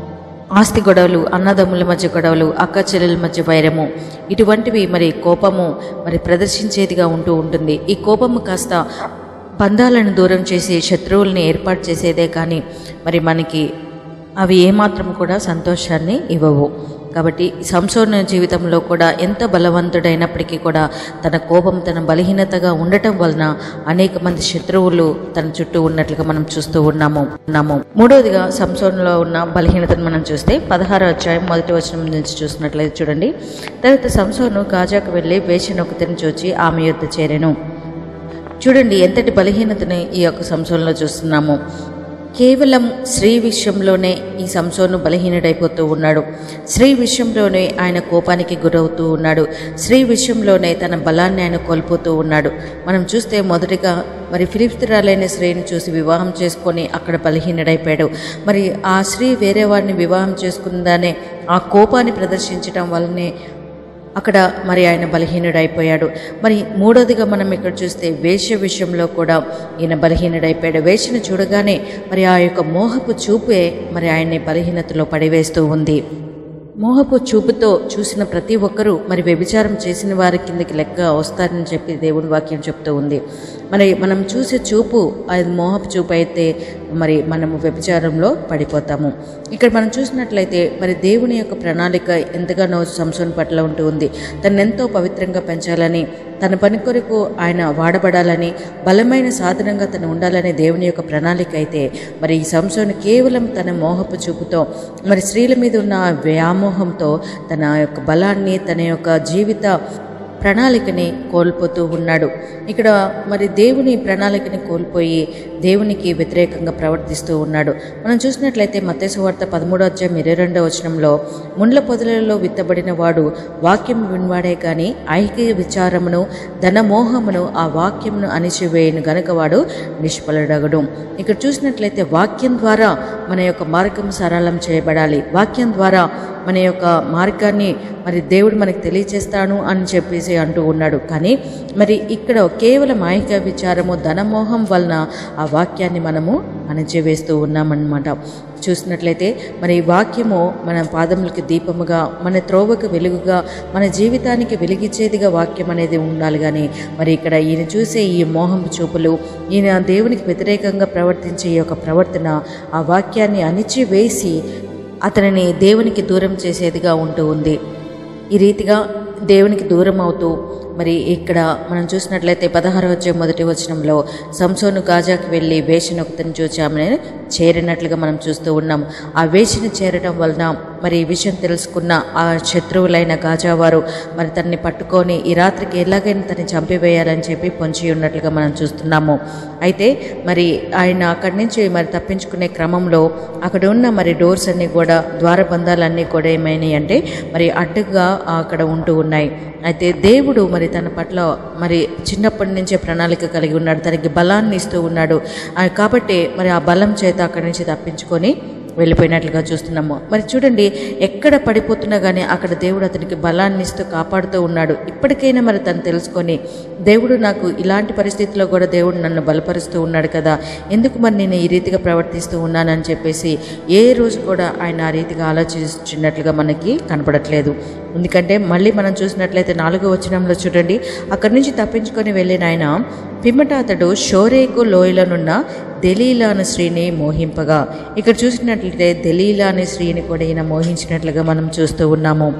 ఆస్తి గొడవలు అన్నదమ్ముల మధ్య గొడవలు అక్క చెల్లెల మధ్య వైరము ఇటువంటివి మరి కోపము మరి ప్రదర్శించేదిగా ఉంటూ ఉంటుంది ఈ కోపము కాస్త బంధాలను దూరం చేసి శత్రువుల్ని ఏర్పాటు చేసేదే కానీ మరి మనకి అవి ఏమాత్రం కూడా సంతోషాన్ని ఇవ్వవు కాబట్టి సంసోన జీవితంలో కూడా ఎంత బలవంతుడైనప్పటికీ కూడా తన కోపం తన బలహీనతగా ఉండటం వలన అనేక మంది శత్రువులు తన చుట్టూ ఉన్నట్లుగా మనం చూస్తూ ఉన్నాము ఉన్నాము మూడవదిగా సంసోన్లో ఉన్న బలహీనతను మనం చూస్తే పదహారో అధ్యాయం మొదటి వచనం నుంచి చూసినట్లయితే చూడండి తర్వాత సంసోను గాజాకు వెళ్ళి వేషనొకతిని చూచి ఆమె యొద్ద చేరెను చూడండి ఎంతటి బలహీనతని ఈ యొక్క సంసోన్లో చూస్తున్నాము కేవలం స్త్రీ విషయంలోనే ఈ సంసోను బలహీనుడైపోతూ ఉన్నాడు స్త్రీ విషయంలోనే ఆయన కోపానికి గురవుతూ ఉన్నాడు స్త్రీ విషయంలోనే తన బలాన్ని ఆయన కోల్పోతూ ఉన్నాడు మనం చూస్తే మొదటిగా మరి ఫిలిప్తురాలైన స్త్రీని చూసి వివాహం చేసుకొని అక్కడ బలహీనుడైపోయాడు మరి ఆ స్త్రీ వేరే వాడిని వివాహం చేసుకుందానే ఆ కోపాన్ని ప్రదర్శించడం వల్లనే అక్కడ మరి ఆయన బలహీనుడైపోయాడు మరి మూడోదిగా మనం ఇక్కడ చూస్తే వేశ్య విషయంలో కూడా ఈయన బలహీనుడైపోయాడు వేశ్యను చూడగానే మరి ఆ యొక్క మోహపు చూపే మరి ఆయన్ని బలహీనతలో పడివేస్తూ ఉంది మోహపు చూపుతో చూసిన ప్రతి ఒక్కరూ మరి వ్యభిచారం చేసిన వారి కిందకి లెక్క వస్తారని చెప్పి దేవుని వాక్యం చెప్తూ ఉంది మరి మనం చూసే చూపు అది మోహపు చూపు అయితే మరి మనము వ్యభిచారంలో పడిపోతాము ఇక్కడ మనం చూసినట్లయితే మరి దేవుని యొక్క ప్రణాళిక ఎంతగానో సంసోన్ పట్ల ఉంటూ ఉంది తను ఎంతో పవిత్రంగా పెంచాలని తన పని కొరకు ఆయన వాడబడాలని బలమైన సాధనంగా తను ఉండాలనే దేవుని యొక్క ప్రణాళిక అయితే మరి ఈ సంసోను కేవలం తన మోహపు చూపుతో మరి స్త్రీల మీద ఉన్న ఆ వ్యామోహంతో తన యొక్క బలాన్ని తన యొక్క జీవిత ప్రణాళికని కోల్పోతూ ఉన్నాడు ఇక్కడ మరి దేవుని ప్రణాళికని కోల్పోయి దేవునికి వ్యతిరేకంగా ప్రవర్తిస్తూ ఉన్నాడు మనం చూసినట్లయితే మత్తేసు వార్త పదమూడో అధ్యాయం ఇరవై రెండో వచనంలో ముండ్ల పొదలలో విత్తబడిన వాడు వాక్యం వినవాడే కానీ ఐక్య విచారమును ధనమోహమును ఆ వాక్యమును అణిచివేయను గనుక వాడు నిష్ఫలుడగడు ఇక్కడ చూసినట్లయితే వాక్యం ద్వారా మన యొక్క మార్గం సరళం చేయబడాలి వాక్యం ద్వారా మన యొక్క మార్గాన్ని మరి దేవుడు మనకి తెలియచేస్తాను అని చెప్పేసి అంటూ ఉన్నాడు కానీ మరి ఇక్కడ కేవలం ఐహిక విచారము ధనమోహం వలన ఆ వాక్యాన్ని మనము అణచివేస్తూ ఉన్నామన్నమాట చూసినట్లయితే మరి ఈ వాక్యము మన పాదములకి దీపముగా మన త్రోవకు వెలుగుగా మన జీవితానికి వెలిగించేదిగా వాక్యం అనేది ఉండాలి కానీ మరి ఇక్కడ ఈయన చూసే ఈ మోహం చూపులు ఈయన దేవునికి వ్యతిరేకంగా ప్రవర్తించే ఈ యొక్క ప్రవర్తన ఆ వాక్యాన్ని అణిచివేసి అతనిని దేవునికి దూరం చేసేదిగా ఉంటూ ఉంది ఈ రీతిగా దేవునికి దూరం అవుతూ మరి ఇక్కడ మనం చూసినట్లయితే పదహారు వచ్చే మొదటి వచనంలో సంసోను గాజాకి వెళ్ళి వేషను ఒకతను చూచి ఆమెను చేరినట్లుగా మనం చూస్తూ ఉన్నాం ఆ వేషను చేరడం వలన మరి ఈ విషయం తెలుసుకున్న ఆ శత్రువులైన గాజా వారు మరి తనని పట్టుకొని ఈ రాత్రికి ఎలాగైనా తనని చంపివేయాలని చెప్పి పొంచి ఉన్నట్లుగా మనం చూస్తున్నాము అయితే మరి ఆయన అక్కడి నుంచి మరి తప్పించుకునే క్రమంలో అక్కడ ఉన్న మరి డోర్స్ అన్నీ కూడా ద్వారబంధాలన్నీ కూడా ఏమైనాయి అంటే మరి అడ్డుగా అక్కడ ఉంటూ ఉన్నాయి అయితే దేవుడు మరి తన పట్ల మరి చిన్నప్పటి నుంచే ప్రణాళిక కలిగి ఉన్నాడు తనకి బలాన్ని ఇస్తూ ఉన్నాడు ఆ, కాబట్టి మరి ఆ బలం చేత అక్కడి నుంచి తప్పించుకొని వెళ్ళిపోయినట్లుగా చూస్తున్నాము మరి చూడండి ఎక్కడ పడిపోతున్నా కానీ అక్కడ దేవుడు అతనికి బలాన్ని ఇస్తూ కాపాడుతూ ఉన్నాడు ఇప్పటికైనా మరి తను తెలుసుకొని దేవుడు నాకు ఇలాంటి పరిస్థితుల్లో కూడా దేవుడు నన్ను బలపరుస్తూ ఉన్నాడు కదా ఎందుకు మరి నేను ఈ రీతిగా ప్రవర్తిస్తూ ఉన్నానని చెప్పేసి ఏ రోజు కూడా ఆయన ఆ రీతిగా ఆలోచించినట్లుగా మనకి కనపడట్లేదు ఎందుకంటే మళ్ళీ మనం చూసినట్లయితే నాలుగో వచనంలో చూడండి అక్కడి నుంచి తప్పించుకొని వెళ్ళిన ఆయన పిమ్మట అతడు షోరేకు లోయలనున్న దెలీలా అనే స్త్రీని మోహింపగా ఇక్కడ చూసినట్లయితే దెలీలా అనే స్త్రీని కూడా ఈయన మోహించినట్లుగా మనం చూస్తూ ఉన్నాము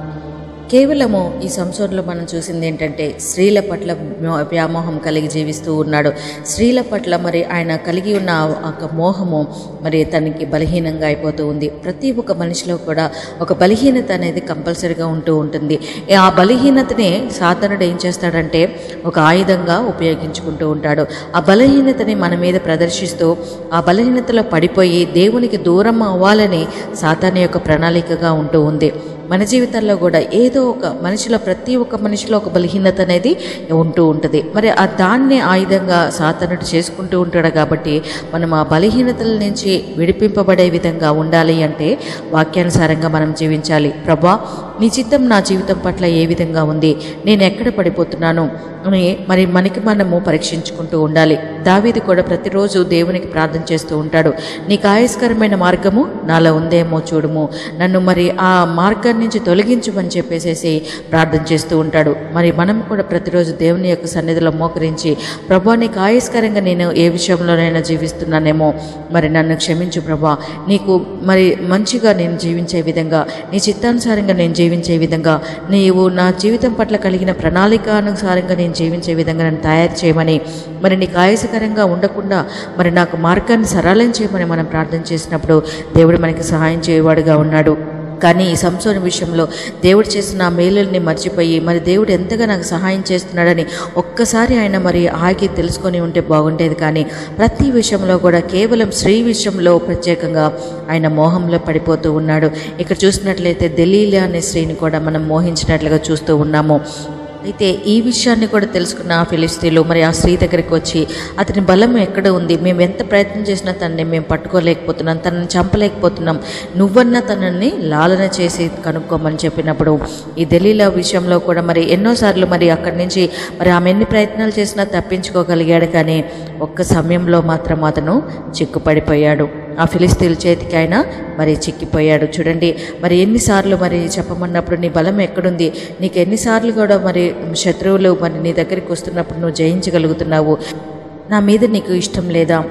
కేవలము ఈ సంసోన్లో మనం చూసింది ఏంటంటే స్త్రీల పట్ల వ్య- వ్యామోహం కలిగి జీవిస్తూ ఉన్నాడు స్త్రీల పట్ల మరి ఆయన కలిగి ఉన్న ఆ ఒక మోహము మరి తనకి బలహీనంగా అయిపోతూ ఉంది ప్రతి ఒక్క మనిషిలో కూడా ఒక బలహీనత అనేది కంపల్సరీగా ఉంటూ ఉంటుంది ఆ బలహీనతని సాధనుడు ఏం చేస్తాడంటే ఒక ఆయుధంగా ఉపయోగించుకుంటూ ఉంటాడు ఆ బలహీనతని మన మీద ప్రదర్శిస్తూ ఆ బలహీనతలో పడిపోయి దేవునికి దూరం అవ్వాలని సాతాను యొక్క ప్రణాళికగా ఉంటూ ఉంది మన జీవితాల్లో కూడా ఏదో ఒక మనిషిలో ప్రతి ఒక్క మనిషిలో ఒక బలహీనత అనేది ఉంటూ ఉంటుంది మరి ఆ దాన్ని ఆయుధంగా సాతనుడు చేసుకుంటూ ఉంటాడు కాబట్టి మనం ఆ బలహీనతల నుంచి విడిపింపబడే విధంగా ఉండాలి అంటే వాక్యానుసారంగా మనం జీవించాలి ప్రభా నీ చిత్తం నా జీవితం పట్ల ఏ విధంగా ఉంది నేను ఎక్కడ పడిపోతున్నాను అని మరి మనకి మనము పరీక్షించుకుంటూ ఉండాలి దావీది కూడా ప్రతిరోజు దేవునికి ప్రార్థన చేస్తూ ఉంటాడు నీకు ఆయస్కరమైన మార్గము నాలో ఉందేమో చూడుము నన్ను మరి ఆ మార్గాన్ని నుంచి తొలగించమని చెప్పేసేసి ప్రార్థన చేస్తూ ఉంటాడు మరి మనం కూడా ప్రతిరోజు దేవుని యొక్క సన్నిధిలో మోకరించి ప్రభా నీకు ఆయస్కరంగా నేను ఏ విషయంలోనైనా జీవిస్తున్నానేమో మరి నన్ను క్షమించు ప్రభా నీకు మరి మంచిగా నేను జీవించే విధంగా నీ చిత్తానుసారంగా నేను జీవించే విధంగా నీవు నా జీవితం పట్ల కలిగిన ప్రణాళికానుసారంగా నేను జీవించే విధంగా నన్ను తయారు చేయమని మరి నీకు ఆయాసకరంగా ఉండకుండా మరి నాకు మార్గాన్ని సరళం చేయమని మనం ప్రార్థన చేసినప్పుడు దేవుడు మనకి సహాయం చేయవాడుగా ఉన్నాడు కానీ ఈ సంసోని విషయంలో దేవుడు చేసిన ఆ మేలుల్ని మర్చిపోయి మరి దేవుడు ఎంతగా నాకు సహాయం చేస్తున్నాడని ఒక్కసారి ఆయన మరి ఆగి తెలుసుకొని ఉంటే బాగుండేది కానీ ప్రతి విషయంలో కూడా కేవలం స్త్రీ విషయంలో ప్రత్యేకంగా ఆయన మోహంలో పడిపోతూ ఉన్నాడు ఇక్కడ చూసినట్లయితే దలీలా అనే స్త్రీని కూడా మనం మోహించినట్లుగా చూస్తూ ఉన్నాము అయితే ఈ విషయాన్ని కూడా తెలుసుకున్న ఆ ఫిలిస్తీన్లు మరి ఆ స్త్రీ దగ్గరికి వచ్చి అతని బలం ఎక్కడ ఉంది మేము ఎంత ప్రయత్నం చేసినా తనని మేము పట్టుకోలేకపోతున్నాం తనని చంపలేకపోతున్నాం నువ్వన్నా తనని లాలన చేసి కనుక్కోమని చెప్పినప్పుడు ఈ దలీలా విషయంలో కూడా మరి ఎన్నోసార్లు మరి అక్కడి నుంచి మరి ఆమె ఎన్ని ప్రయత్నాలు చేసినా తప్పించుకోగలిగాడు కానీ ఒక్క సమయంలో మాత్రం అతను చిక్కుపడిపోయాడు ఆ ఫిలిస్తీన్ల చేతికి ఆయన మరి చిక్కిపోయాడు చూడండి మరి ఎన్నిసార్లు మరి చెప్పమన్నప్పుడు నీ బలం ఎక్కడుంది నీకు ఎన్నిసార్లు కూడా మరి శత్రువులు మరి నీ దగ్గరికి వస్తున్నప్పుడు నువ్వు జయించగలుగుతున్నావు నా మీద నీకు ఇష్టం లేదా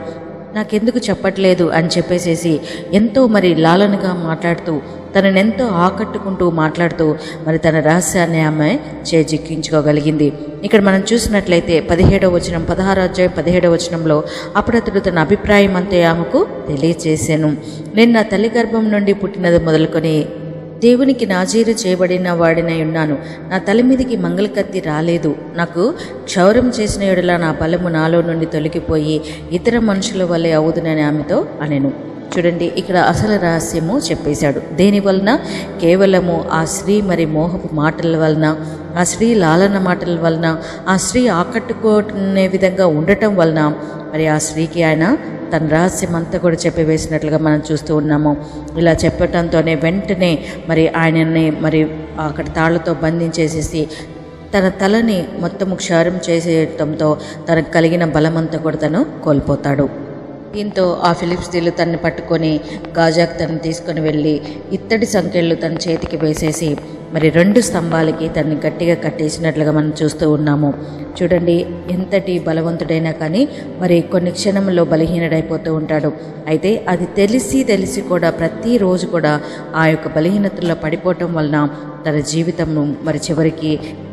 నాకెందుకు చెప్పట్లేదు అని చెప్పేసేసి ఎంతో మరి లాలనగా మాట్లాడుతూ తనని ఎంతో ఆకట్టుకుంటూ మాట్లాడుతూ మరి తన రహస్యాన్ని ఆమె చేజిక్కించుకోగలిగింది ఇక్కడ మనం చూసినట్లయితే పదిహేడవ వచనం పదహారు అధ్యాయం పదిహేడవ వచనంలో అప్పుడు అతడు తన అభిప్రాయం అంతే ఆమెకు తెలియచేశాను నేను నా తల్లి గర్భం నుండి పుట్టినది మొదలుకొని దేవునికి నాజీరు చేయబడిన వాడినై ఉన్నాను నా తల మీదికి మంగళకత్తి రాలేదు నాకు క్షౌరం చేసిన ఎడల నా బలము నాలో నుండి తొలగిపోయి ఇతర మనుషుల వల్లే అవుదునని ఆమెతో అనెను చూడండి ఇక్కడ అసలు రహస్యము చెప్పేశాడు దేని వలన కేవలము ఆ స్త్రీ మరి మోహపు మాటల వలన ఆ స్త్రీ లాలన మాటల వలన ఆ స్త్రీ ఆకట్టుకునే విధంగా ఉండటం వలన మరి ఆ స్త్రీకి ఆయన తన రహస్యం అంతా కూడా చెప్పివేసినట్లుగా మనం చూస్తూ ఉన్నాము ఇలా చెప్పటంతోనే వెంటనే మరి ఆయనని మరి అక్కడ తాళ్లతో బంధించేసేసి తన తలని మొత్తము క్షారం చేసేయటంతో తనకు కలిగిన బలమంతా కూడా తను కోల్పోతాడు దీంతో ఆ ఫిలిప్స్తీలు తనని పట్టుకొని గాజాకు తను తీసుకొని వెళ్ళి ఇత్తడి సంఖ్యలు తన చేతికి వేసేసి మరి రెండు స్తంభాలకి తనని గట్టిగా కట్టేసినట్లుగా మనం చూస్తూ ఉన్నాము చూడండి ఎంతటి బలవంతుడైనా కానీ మరి కొన్ని క్షణంలో బలహీనుడైపోతూ ఉంటాడు అయితే అది తెలిసి తెలిసి కూడా ప్రతిరోజు కూడా ఆ యొక్క బలహీనతల్లో పడిపోవటం వలన తన జీవితం మరి చివరికి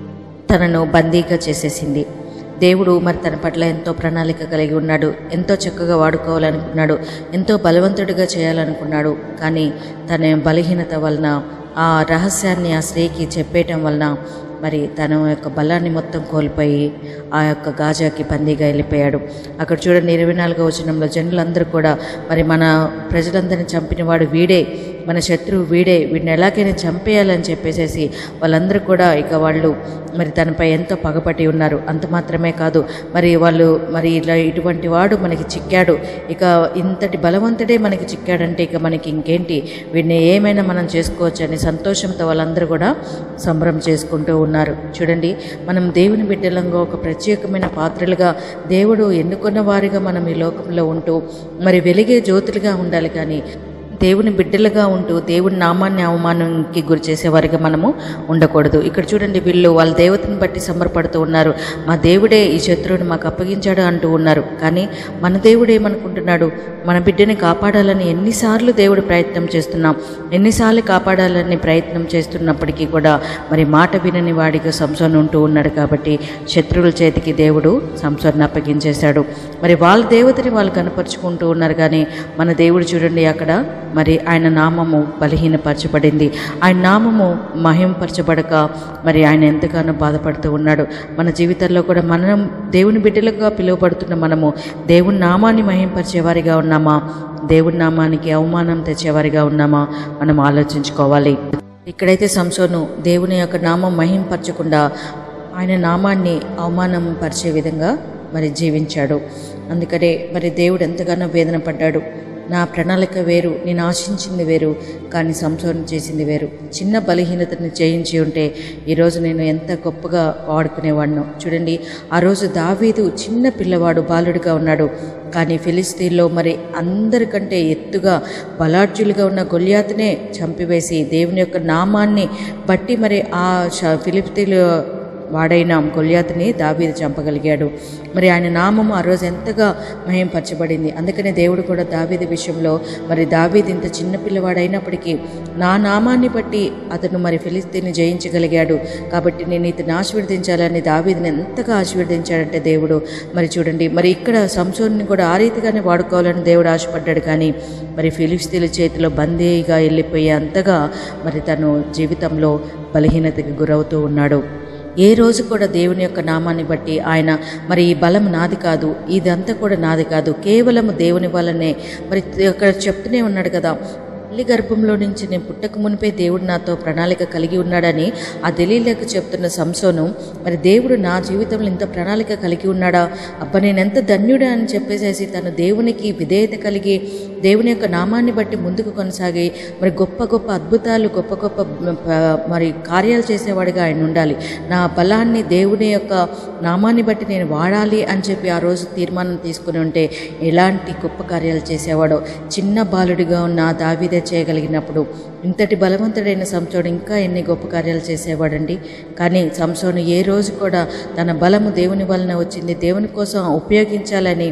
తనను బందీగా చేసేసింది దేవుడు మరి తన పట్ల ఎంతో ప్రణాళిక కలిగి ఉన్నాడు ఎంతో చక్కగా వాడుకోవాలనుకున్నాడు ఎంతో బలవంతుడిగా చేయాలనుకున్నాడు కానీ తన బలహీనత వలన ఆ రహస్యాన్ని ఆ స్త్రీకి చెప్పేయటం వలన మరి తన యొక్క బలాన్ని మొత్తం కోల్పోయి ఆ యొక్క గాజాకి బందీగా వెళ్ళిపోయాడు అక్కడ చూడండి ఇరవై నాలుగో వచనంలో జనులందరూ కూడా మరి మన ప్రజలందరినీ చంపినవాడు వీడే మన శత్రువు వీడే వీడిని ఎలాగైనా చంపేయాలని చెప్పేసేసి వాళ్ళందరూ కూడా ఇక వాళ్ళు మరి తనపై ఎంతో పగపట్టి ఉన్నారు అంత మాత్రమే కాదు మరి వాళ్ళు మరి ఇలా ఇటువంటి వాడు మనకి చిక్కాడు ఇక ఇంతటి బలవంతుడే మనకి చిక్కాడంటే ఇక మనకి ఇంకేంటి వీడిని ఏమైనా మనం చేసుకోవచ్చు అని సంతోషంతో వాళ్ళందరూ కూడా సంబరం చేసుకుంటూ ఉన్నారు చూడండి మనం దేవుని బిడ్డలంగా ఒక ప్రత్యేకమైన పాత్రలుగా దేవుడు ఎన్నుకున్న వారిగా మనం ఈ లోకంలో ఉంటూ మరి వెలిగే జ్యోతులుగా ఉండాలి కానీ దేవుని బిడ్డలుగా ఉంటూ దేవుని నామాన్ని అవమానానికి గురి చేసేవారిగా మనము ఉండకూడదు ఇక్కడ చూడండి వీళ్ళు వాళ్ళ దేవతను బట్టి సంబరపడుతూ ఉన్నారు మా దేవుడే ఈ శత్రువుని మాకు అప్పగించాడు అంటూ ఉన్నారు కానీ మన దేవుడు ఏమనుకుంటున్నాడు మన బిడ్డని కాపాడాలని ఎన్నిసార్లు దేవుడు ప్రయత్నం చేస్తున్నాం ఎన్నిసార్లు కాపాడాలని ప్రయత్నం చేస్తున్నప్పటికీ కూడా మరి మాట వినని వాడిగా సంసోన్ ఉంటూ ఉన్నాడు కాబట్టి శత్రువుల చేతికి దేవుడు సంసోన్ని అప్పగించేశాడు మరి వాళ్ళ దేవతని వాళ్ళు కనపరుచుకుంటూ ఉన్నారు కానీ మన దేవుడు చూడండి అక్కడ మరి ఆయన నామము బలహీనపరచబడింది ఆయన నామము మహింపరచబడక మరి ఆయన ఎంతగానో బాధపడుతూ ఉన్నాడు మన జీవితాల్లో కూడా మనం దేవుని బిడ్డలుగా పిలువబడుతున్న మనము దేవుని నామాన్ని మహింపరిచేవారిగా ఉన్నామా దేవుని నామానికి అవమానం తెచ్చేవారిగా ఉన్నామా మనం ఆలోచించుకోవాలి ఇక్కడైతే సంసోను దేవుని యొక్క నామం మహింపరచకుండా ఆయన నామాన్ని అవమానం పరిచే విధంగా మరి జీవించాడు అందుకనే మరి దేవుడు ఎంతగానో వేదన పడ్డాడు నా ప్రణాళిక వేరు నేను ఆశించింది వేరు కానీ సంసోనం చేసింది వేరు చిన్న బలహీనతను జయించి ఉంటే ఈరోజు నేను ఎంత గొప్పగా వాడుకునేవాడినో చూడండి ఆ రోజు దావీదు చిన్న పిల్లవాడు బాలుడిగా ఉన్నాడు కానీ ఫిలిస్తీన్లో మరి అందరికంటే ఎత్తుగా బలాఢ్యులుగా ఉన్న గొల్యాతునే చంపివేసి దేవుని యొక్క నామాన్ని బట్టి మరి ఆ ష- ఫిలిస్తీన్లు వాడైన గొల్యాతుని దావీదు చంపగలిగాడు మరి ఆయన నామము ఆ రోజు ఎంతగా మహింపరచబడింది అందుకనే దేవుడు కూడా దావీదు విషయంలో మరి దావీదు ఇంత చిన్న పిల్లవాడైనప్పటికీ నా నామాన్ని బట్టి అతను మరి ఫిలిస్తీన్ని జయించగలిగాడు కాబట్టి నేను ఇతను ఆశీర్వదించాలని దావీదుని ఎంతగా ఆశీర్వదించాడంటే దేవుడు మరి చూడండి మరి ఇక్కడ సంసోన్ని కూడా ఆ రీతిగానే వాడుకోవాలని దేవుడు ఆశపడ్డాడు కానీ మరి ఫిలిస్తీన్ల చేతిలో బందీగా వెళ్ళిపోయే అంతగా మరి తను జీవితంలో బలహీనతకి గురవుతూ ఉన్నాడు ఏ రోజు కూడా దేవుని యొక్క నామాన్ని బట్టి ఆయన మరి ఈ బలం నాది కాదు ఇదంతా కూడా నాది కాదు కేవలం దేవుని వల్లనే మరి అక్కడ చెప్తూనే ఉన్నాడు కదా తల్లి గర్భంలో నుంచి నేను పుట్టక మునిపే దేవుడు నాతో ప్రణాళిక కలిగి ఉన్నాడని ఆ దలీలకు చెప్తున్న సంసోను మరి దేవుడు నా జీవితంలో ఇంత ప్రణాళిక కలిగి ఉన్నాడా అబ్బా నేను ఎంత ధన్యుడా అని చెప్పేసేసి తను దేవునికి విధేయత కలిగి దేవుని యొక్క నామాన్ని బట్టి ముందుకు కొనసాగి మరి గొప్ప గొప్ప అద్భుతాలు గొప్ప గొప్ప ప- మరి కార్యాలు చేసేవాడిగా ఆయన ఉండాలి నా బలాన్ని దేవుని యొక్క నామాన్ని బట్టి నేను వాడాలి అని చెప్పి ఆ రోజు తీర్మానం తీసుకుని ఉంటే ఎలాంటి గొప్ప కార్యాలు చేసేవాడో చిన్న బాలుడిగా ఉన్న ఆ దావీదే చేయగలిగినప్పుడు ఇంతటి బలవంతుడైన సంసోడు ఇంకా ఎన్ని గొప్ప కార్యాలు చేసేవాడండి కానీ సంసోను ఏ రోజు కూడా తన బలము దేవుని వలన వచ్చింది దేవుని కోసం ఉపయోగించాలని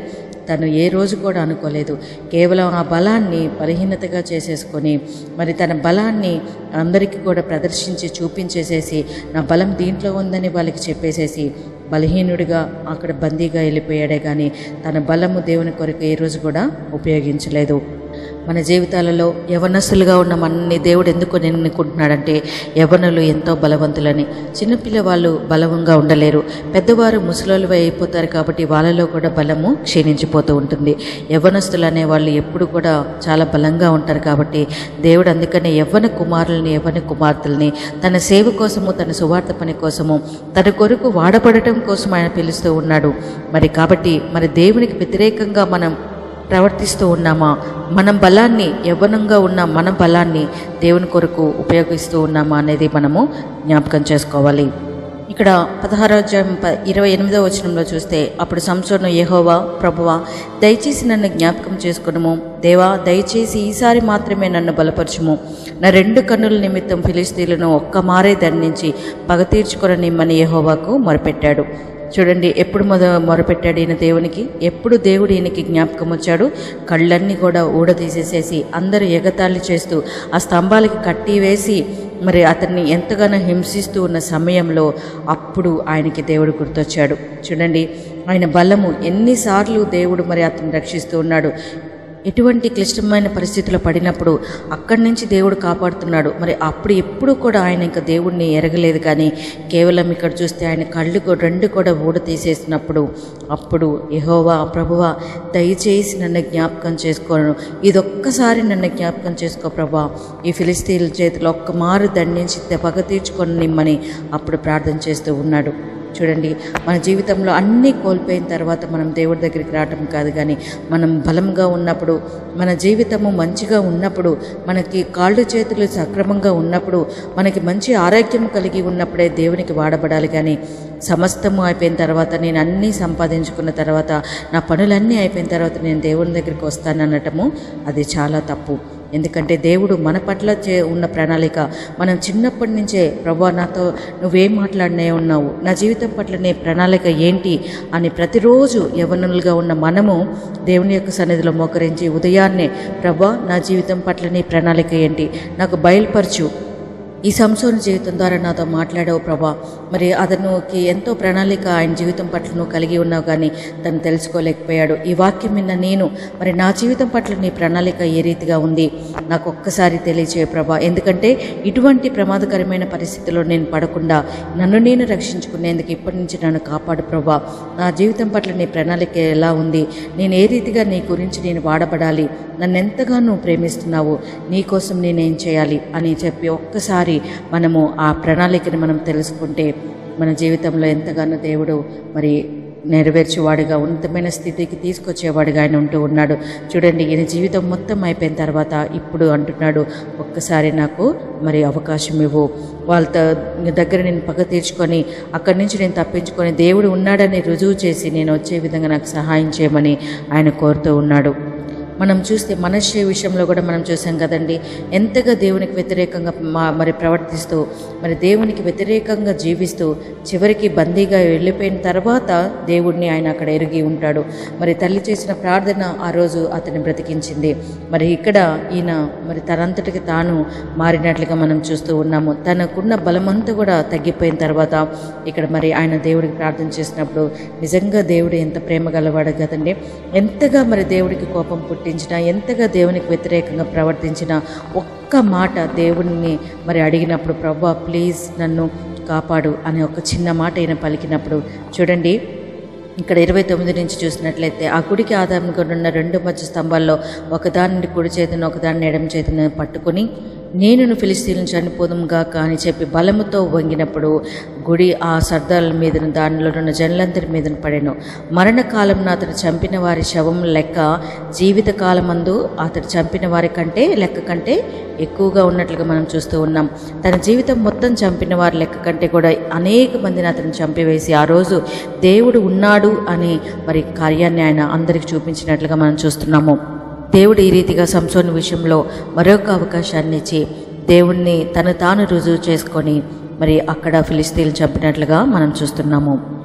తను ఏ రోజు కూడా అనుకోలేదు కేవలం ఆ బలాన్ని బలహీనతగా చేసేసుకొని మరి తన బలాన్ని అందరికీ కూడా ప్రదర్శించి చూపించేసేసి నా బలం దీంట్లో ఉందని వాళ్ళకి చెప్పేసేసి బలహీనుడిగా అక్కడ బందీగా వెళ్ళిపోయాడే కానీ తన బలము దేవుని కొరకు ఏ రోజు కూడా ఉపయోగించలేదు మన జీవితాలలో యవనస్తులుగా ఉన్న మనల్ని దేవుడు ఎందుకు ఎన్నుకుంటున్నాడంటే యవనులు ఎంతో బలవంతులని చిన్నపిల్ల వాళ్ళు బలవంగా ఉండలేరు పెద్దవారు ముసలోళ్ళు అయిపోతారు కాబట్టి వాళ్ళలో కూడా బలము క్షీణించిపోతూ ఉంటుంది యవనస్తులు అనే వాళ్ళు ఎప్పుడు కూడా చాలా బలంగా ఉంటారు కాబట్టి దేవుడు అందుకనే యవ్వన కుమారుల్ని యవ్వన కుమార్తెల్ని తన సేవ కోసము తన సువార్త పని కోసము తన కొరకు వాడబడటం కోసం ఆయన పిలుస్తూ ఉన్నాడు మరి కాబట్టి మరి దేవునికి వ్యతిరేకంగా మనం ప్రవర్తిస్తూ ఉన్నామా మనం బలాన్ని యవ్వనంగా ఉన్న మన బలాన్ని దేవుని కొరకు ఉపయోగిస్తూ ఉన్నామా అనేది మనము జ్ఞాపకం చేసుకోవాలి ఇక్కడ పదహారో అధ్యాయం ప- ఇరవై ఎనిమిదో వచనంలో చూస్తే అప్పుడు సంసోను యెహోవా ప్రభువా దయచేసి నన్ను జ్ఞాపకం చేసుకునము దేవా దయచేసి ఈసారి మాత్రమే నన్ను బలపరచుము నా రెండు కన్నుల నిమిత్తం ఫిలిస్తీన్లను ఒక్క మారే దండించి పగ తీర్చుకొననిమ్మని యెహోవాకు మొరపెట్టాడు చూడండి ఎప్పుడు మొద మొరపెట్టాడు ఈయన దేవునికి ఎప్పుడు దేవుడు ఈయనకి జ్ఞాపకం వచ్చాడు కళ్ళన్నీ కూడా ఊడతీసేసేసి అందరూ ఎగతాళి చేస్తూ ఆ స్తంభాలకి కట్టి వేసి మరి అతన్ని ఎంతగానో హింసిస్తూ ఉన్న సమయంలో అప్పుడు ఆయనకి దేవుడు గుర్తొచ్చాడు చూడండి ఆయన బలము ఎన్నిసార్లు దేవుడు మరి అతన్ని రక్షిస్తూ ఉన్నాడు ఎటువంటి క్లిష్టమైన పరిస్థితుల్లో పడినప్పుడు అక్కడి నుంచి దేవుడు కాపాడుతున్నాడు మరి అప్పుడు ఎప్పుడు కూడా ఆయన ఇంకా దేవుడిని ఎరగలేదు కానీ కేవలం ఇక్కడ చూస్తే ఆయన కళ్ళు కూ- రెండు కూడా ఊడ తీసేసినప్పుడు అప్పుడు యెహోవా ప్రభువా దయచేసి నన్ను జ్ఞాపకం చేసుకోను ఇదొక్కసారి నన్ను జ్ఞాపకం చేసుకో ప్రభా ఈ ఫిలిస్తీన్ల చేతిలో ఒక్క మారు దండించి పగ తీర్చుకొని నిమ్మని అప్పుడు ప్రార్థన చేస్తూ ఉన్నాడు చూడండి మన జీవితంలో అన్నీ కోల్పోయిన తర్వాత మనం దేవుడి దగ్గరికి రావటం కాదు కానీ మనం బలంగా ఉన్నప్పుడు మన జీవితము మంచిగా ఉన్నప్పుడు మనకి కాళ్ళు చేతులు సక్రమంగా ఉన్నప్పుడు మనకి మంచి ఆరోగ్యం కలిగి ఉన్నప్పుడే దేవునికి వాడబడాలి కానీ సమస్తము అయిపోయిన తర్వాత నేను అన్నీ సంపాదించుకున్న తర్వాత నా పనులన్నీ అయిపోయిన తర్వాత నేను దేవుని దగ్గరికి వస్తాననటము అది చాలా తప్పు ఎందుకంటే దేవుడు మన పట్ల చే ఉన్న ప్రణాళిక మనం చిన్నప్పటి నుంచే ప్రభా నాతో నువ్వేం మాట్లాడినే ఉన్నావు నా జీవితం పట్ల నీ ప్రణాళిక ఏంటి అని ప్రతిరోజు యవనులుగా ఉన్న మనము దేవుని యొక్క సన్నిధిలో మోకరించి ఉదయాన్నే ప్రభా నా జీవితం పట్ల నీ ప్రణాళిక ఏంటి నాకు బయలుపరచు ఈ సంసోన జీవితం ద్వారా నాతో మాట్లాడావు ప్రభా మరి అతనుకి ఎంతో ప్రణాళిక ఆయన జీవితం పట్ల నువ్వు కలిగి ఉన్నావు కానీ తను తెలుసుకోలేకపోయాడు ఈ వాక్యం విన్న నేను మరి నా జీవితం పట్ల నీ ప్రణాళిక ఏ రీతిగా ఉంది నాకు ఒక్కసారి తెలియచేయ ప్రభా ఎందుకంటే ఇటువంటి ప్రమాదకరమైన పరిస్థితిలో నేను పడకుండా నన్ను నేను రక్షించుకునేందుకు ఇప్పటి నుంచి నన్ను కాపాడు ప్రభా నా జీవితం పట్ల నీ ప్రణాళిక ఎలా ఉంది నేను ఏ రీతిగా నీ గురించి నేను వాడబడాలి నన్ను ఎంతగానో ప్రేమిస్తున్నావు నీ కోసం నేనేం చేయాలి అని చెప్పి ఒక్కసారి మనము ఆ ప్రణాళికని మనం తెలుసుకుంటే మన జీవితంలో ఎంతగానో దేవుడు మరి నెరవేర్చేవాడిగా ఉన్నతమైన స్థితికి తీసుకొచ్చేవాడిగా ఆయన ఉంటూ ఉన్నాడు చూడండి ఈయన జీవితం మొత్తం అయిపోయిన తర్వాత ఇప్పుడు అంటున్నాడు ఒక్కసారి నాకు మరి అవకాశం ఇవ్వు వాళ్ళతో దగ్గర నేను పగ తీర్చుకొని అక్కడి నుంచి నేను తప్పించుకొని దేవుడు ఉన్నాడని రుజువు చేసి నేను వచ్చే విధంగా నాకు సహాయం చేయమని ఆయన కోరుతూ ఉన్నాడు మనం చూస్తే మనశ్శే విషయంలో కూడా మనం చూసాం కదండి ఎంతగా దేవునికి వ్యతిరేకంగా మా మరి ప్రవర్తిస్తూ మరి దేవునికి వ్యతిరేకంగా జీవిస్తూ చివరికి బందీగా వెళ్ళిపోయిన తర్వాత దేవుడిని ఆయన అక్కడ ఎరిగి ఉంటాడు మరి తల్లి చేసిన ప్రార్థన ఆ రోజు అతన్ని బ్రతికించింది మరి ఇక్కడ ఈయన మరి తనంతటికి తాను మారినట్లుగా మనం చూస్తూ ఉన్నాము తనకున్న బలమంతా కూడా తగ్గిపోయిన తర్వాత ఇక్కడ మరి ఆయన దేవుడికి ప్రార్థన చేసినప్పుడు నిజంగా దేవుడు ఎంత ప్రేమ గలవాడు కదండి ఎంతగా మరి దేవుడికి కోపం పుట్టించినా ఎంతగా దేవునికి వ్యతిరేకంగా ప్రవర్తించినా ఒక్క మాట దేవుడిని మరి అడిగినప్పుడు ప్రభా ప్లీజ్ నన్ను కాపాడు అనే ఒక చిన్న మాట ఈయన పలికినప్పుడు చూడండి ఇక్కడ ఇరవై తొమ్మిది నుంచి చూసినట్లయితే ఆ గుడికి ఆధారంగా ఉన్న రెండు మధ్య స్తంభాల్లో ఒకదానిని కుడి చేతిని ఒకదాన్ని ఎడమ చేతిని పట్టుకుని నేను ఫిలిస్తీన్లను చనిపోదుగాక అని చెప్పి బలముతో వంగినప్పుడు గుడి ఆ సర్దాల మీదను దానిలో ఉన్న జనులందరి మీదను పడెను మరణకాలం అతడు చంపిన వారి శవం లెక్క జీవిత కాలమందు అతడు చంపిన వారి కంటే లెక్క కంటే ఎక్కువగా ఉన్నట్లుగా మనం చూస్తూ ఉన్నాం తన జీవితం మొత్తం చంపిన వారి లెక్క కంటే కూడా అనేక మందిని అతను చంపివేసి ఆ రోజు దేవుడు ఉన్నాడు అని మరి కార్యాన్ని ఆయన అందరికి చూపించినట్లుగా మనం చూస్తున్నాము దేవుడు ఈ రీతిగా సంసోని విషయంలో మరొక అవకాశాన్ని ఇచ్చి దేవుణ్ణి తను తాను రుజువు చేసుకొని మరి అక్కడ ఫిలిస్తీన్లు చంపినట్లుగా మనం చూస్తున్నాము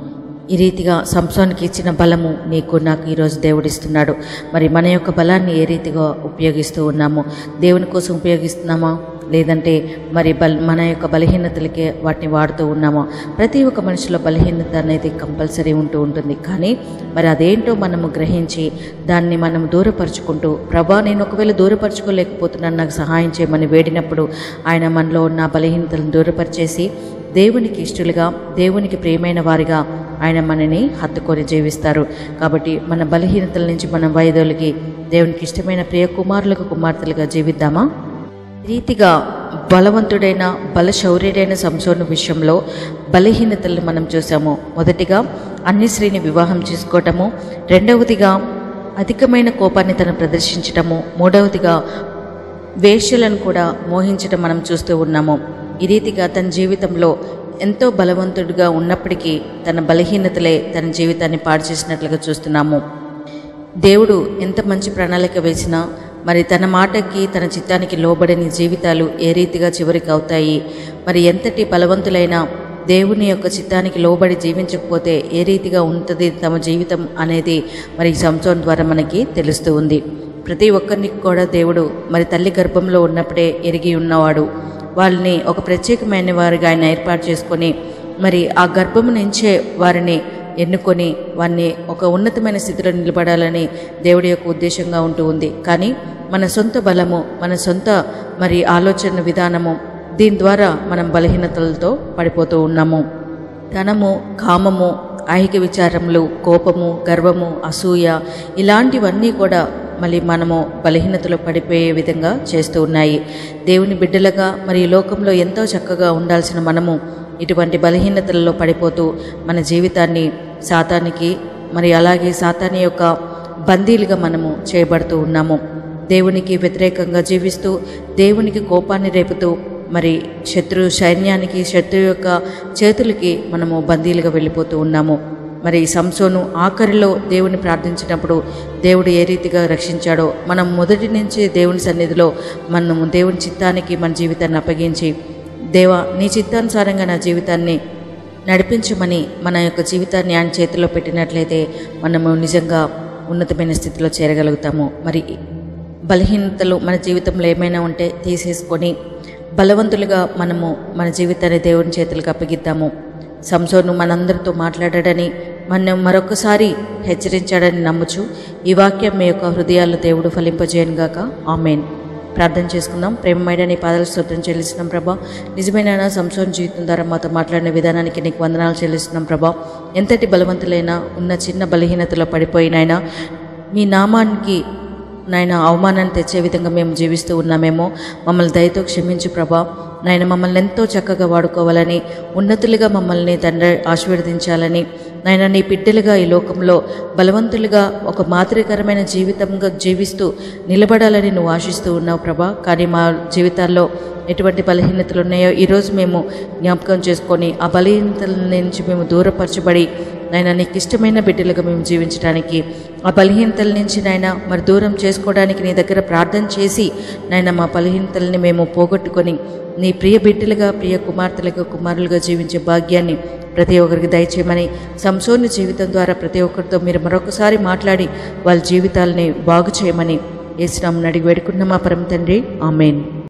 ఈ రీతిగా సంసోనికి ఇచ్చిన బలము నీకు నాకు ఈరోజు దేవుడిస్తున్నాడు మరి మన యొక్క బలాన్ని ఏ రీతిగా ఉపయోగిస్తూ ఉన్నాము దేవుని కోసం ఉపయోగిస్తున్నామా లేదంటే మరి బల్ మన యొక్క బలహీనతలకే వాటిని వాడుతూ ఉన్నామా ప్రతి ఒక్క మనిషిలో బలహీనత అనేది కంపల్సరీ ఉంటూ ఉంటుంది కానీ మరి అదేంటో మనము గ్రహించి దాన్ని మనం దూరపరుచుకుంటూ ప్రభా నేను ఒకవేళ దూరపరచుకోలేకపోతున్నాను నాకు సహాయం చేయమని వేడినప్పుడు ఆయన మనలో ఉన్న బలహీనతలను దూరపరిచేసి దేవునికి ఇష్టలుగా దేవునికి ప్రియమైన వారిగా ఆయన మనని హత్తుకొని జీవిస్తారు కాబట్టి మన బలహీనతల నుంచి మనం వైదొలిగి దేవునికి ఇష్టమైన ప్రియ కుమారులకు కుమార్తెలుగా జీవిద్దామా ఈ రీతిగా బలవంతుడైన బలశౌర్యుడైన సంసోను విషయంలో బలహీనతలను మనం చూసాము మొదటిగా అన్ని స్త్రీని వివాహం చేసుకోవటము రెండవదిగా అధికమైన కోపాన్ని తను ప్రదర్శించటము మూడవదిగా వేష్యలను కూడా మోహించటం మనం చూస్తూ ఉన్నాము ఈ రీతిగా తన జీవితంలో ఎంతో బలవంతుడిగా ఉన్నప్పటికీ తన బలహీనతలే తన జీవితాన్ని పాడు చేసినట్లుగా చూస్తున్నాము దేవుడు ఎంత మంచి ప్రణాళిక వేసినా మరి తన మాటకి తన చిత్తానికి లోబడని జీవితాలు ఏ రీతిగా చివరికి అవుతాయి మరి ఎంతటి బలవంతులైనా దేవుని యొక్క చిత్తానికి లోబడి జీవించకపోతే ఏ రీతిగా ఉంటుంది తమ జీవితం అనేది మరి ఈ సంవత్సరం ద్వారా మనకి తెలుస్తూ ఉంది ప్రతి ఒక్కరికి కూడా దేవుడు మరి తల్లి గర్భంలో ఉన్నప్పుడే ఎరిగి ఉన్నవాడు వాళ్ళని ఒక ప్రత్యేకమైన వారిగా ఆయన ఏర్పాటు చేసుకొని మరి ఆ గర్భము నుంచే వారిని ఎన్నుకొని వారిని ఒక ఉన్నతమైన స్థితిలో నిలబడాలని దేవుడి యొక్క ఉద్దేశంగా ఉంటూ ఉంది కానీ మన సొంత బలము మన సొంత మరి ఆలోచన విధానము దీని ద్వారా మనం బలహీనతలతో పడిపోతూ ఉన్నాము ధనము కామము ఐహిక విచారములు కోపము గర్వము అసూయ ఇలాంటివన్నీ కూడా మళ్ళీ మనము బలహీనతలో పడిపోయే విధంగా చేస్తూ ఉన్నాయి దేవుని బిడ్డలుగా మరి ఈ లోకంలో ఎంతో చక్కగా ఉండాల్సిన మనము ఇటువంటి బలహీనతలలో పడిపోతూ మన జీవితాన్ని సాతానికి మరి అలాగే సాతాని యొక్క బందీలుగా మనము చేయబడుతూ ఉన్నాము దేవునికి వ్యతిరేకంగా జీవిస్తూ దేవునికి కోపాన్ని రేపుతూ మరి శత్రు సైన్యానికి శత్రు యొక్క చేతులకి మనము బందీలుగా వెళ్ళిపోతూ ఉన్నాము మరి సంసోను ఆఖరిలో దేవుని ప్రార్థించినప్పుడు దేవుడు ఏ రీతిగా రక్షించాడో మనం మొదటి నుంచి దేవుని సన్నిధిలో మనము దేవుని చిత్తానికి మన జీవితాన్ని అప్పగించి దేవా నీ చిత్తానుసారంగా నా జీవితాన్ని నడిపించమని మన యొక్క జీవితాన్ని ఆయన చేతిలో పెట్టినట్లయితే మనము నిజంగా ఉన్నతమైన స్థితిలో చేరగలుగుతాము మరి బలహీనతలు మన జీవితంలో ఏమైనా ఉంటే తీసేసుకొని బలవంతులుగా మనము మన జీవితాన్ని దేవుని చేతులకు అప్పగిద్దాము సంసోను మనందరితో మాట్లాడాడని మనం మరొకసారి హెచ్చరించాడని నమ్ముచు ఈ వాక్యం మీ యొక్క హృదయాల్లో దేవుడు ఫలింపజేయనుగాక ఆమెన్ ప్రార్థన చేసుకుందాం ప్రేమమైన నీ పాదాల స్తోత్రం చెల్లిస్తున్నాం ప్రభా నిజమైన నా సంసోన్ జీవితం ద్వారా మాతో మాట్లాడిన విధానానికి నీకు వందనాలు చెల్లిస్తున్నాం ప్రభా ఎంతటి బలవంతులైనా ఉన్న చిన్న బలహీనతలో పడిపోయినైనా మీ నామానికి నాయన అవమానాన్ని తెచ్చే విధంగా మేము జీవిస్తూ ఉన్నామేమో మమ్మల్ని దయతో క్షమించు ప్రభా నాయన మమ్మల్ని ఎంతో చక్కగా వాడుకోవాలని ఉన్నతులుగా మమ్మల్ని తండ్రి ఆశీర్వదించాలని నాయన నీ బిడ్డలుగా ఈ లోకంలో బలవంతులుగా ఒక మాదిరికరమైన జీవితంగా జీవిస్తూ నిలబడాలని నువ్వు ఆశిస్తూ ఉన్నావు ప్రభా కానీ మా జీవితాల్లో ఎటువంటి బలహీనతలు ఉన్నాయో ఈరోజు మేము జ్ఞాపకం చేసుకొని ఆ బలహీనతల నుంచి మేము దూరపరచబడి నాయన నీకు ఇష్టమైన బిడ్డలుగా మేము జీవించడానికి ఆ బలహీనతల నుంచి నాయన మరి దూరం చేసుకోవడానికి నీ దగ్గర ప్రార్థన చేసి నాయన మా బలహీనతల్ని మేము పోగొట్టుకొని నీ ప్రియ బిడ్డలుగా ప్రియ కుమార్తెలుగా కుమారులుగా జీవించే భాగ్యాన్ని ప్రతి ఒక్కరికి దయచేయమని సంసోని జీవితం ద్వారా ప్రతి ఒక్కరితో మీరు మరొకసారి మాట్లాడి వాళ్ళ జీవితాలని బాగు చేయమని ఏసునామని అడిగి వేడుకున్న మా పరమ తండ్రి ఆమెన్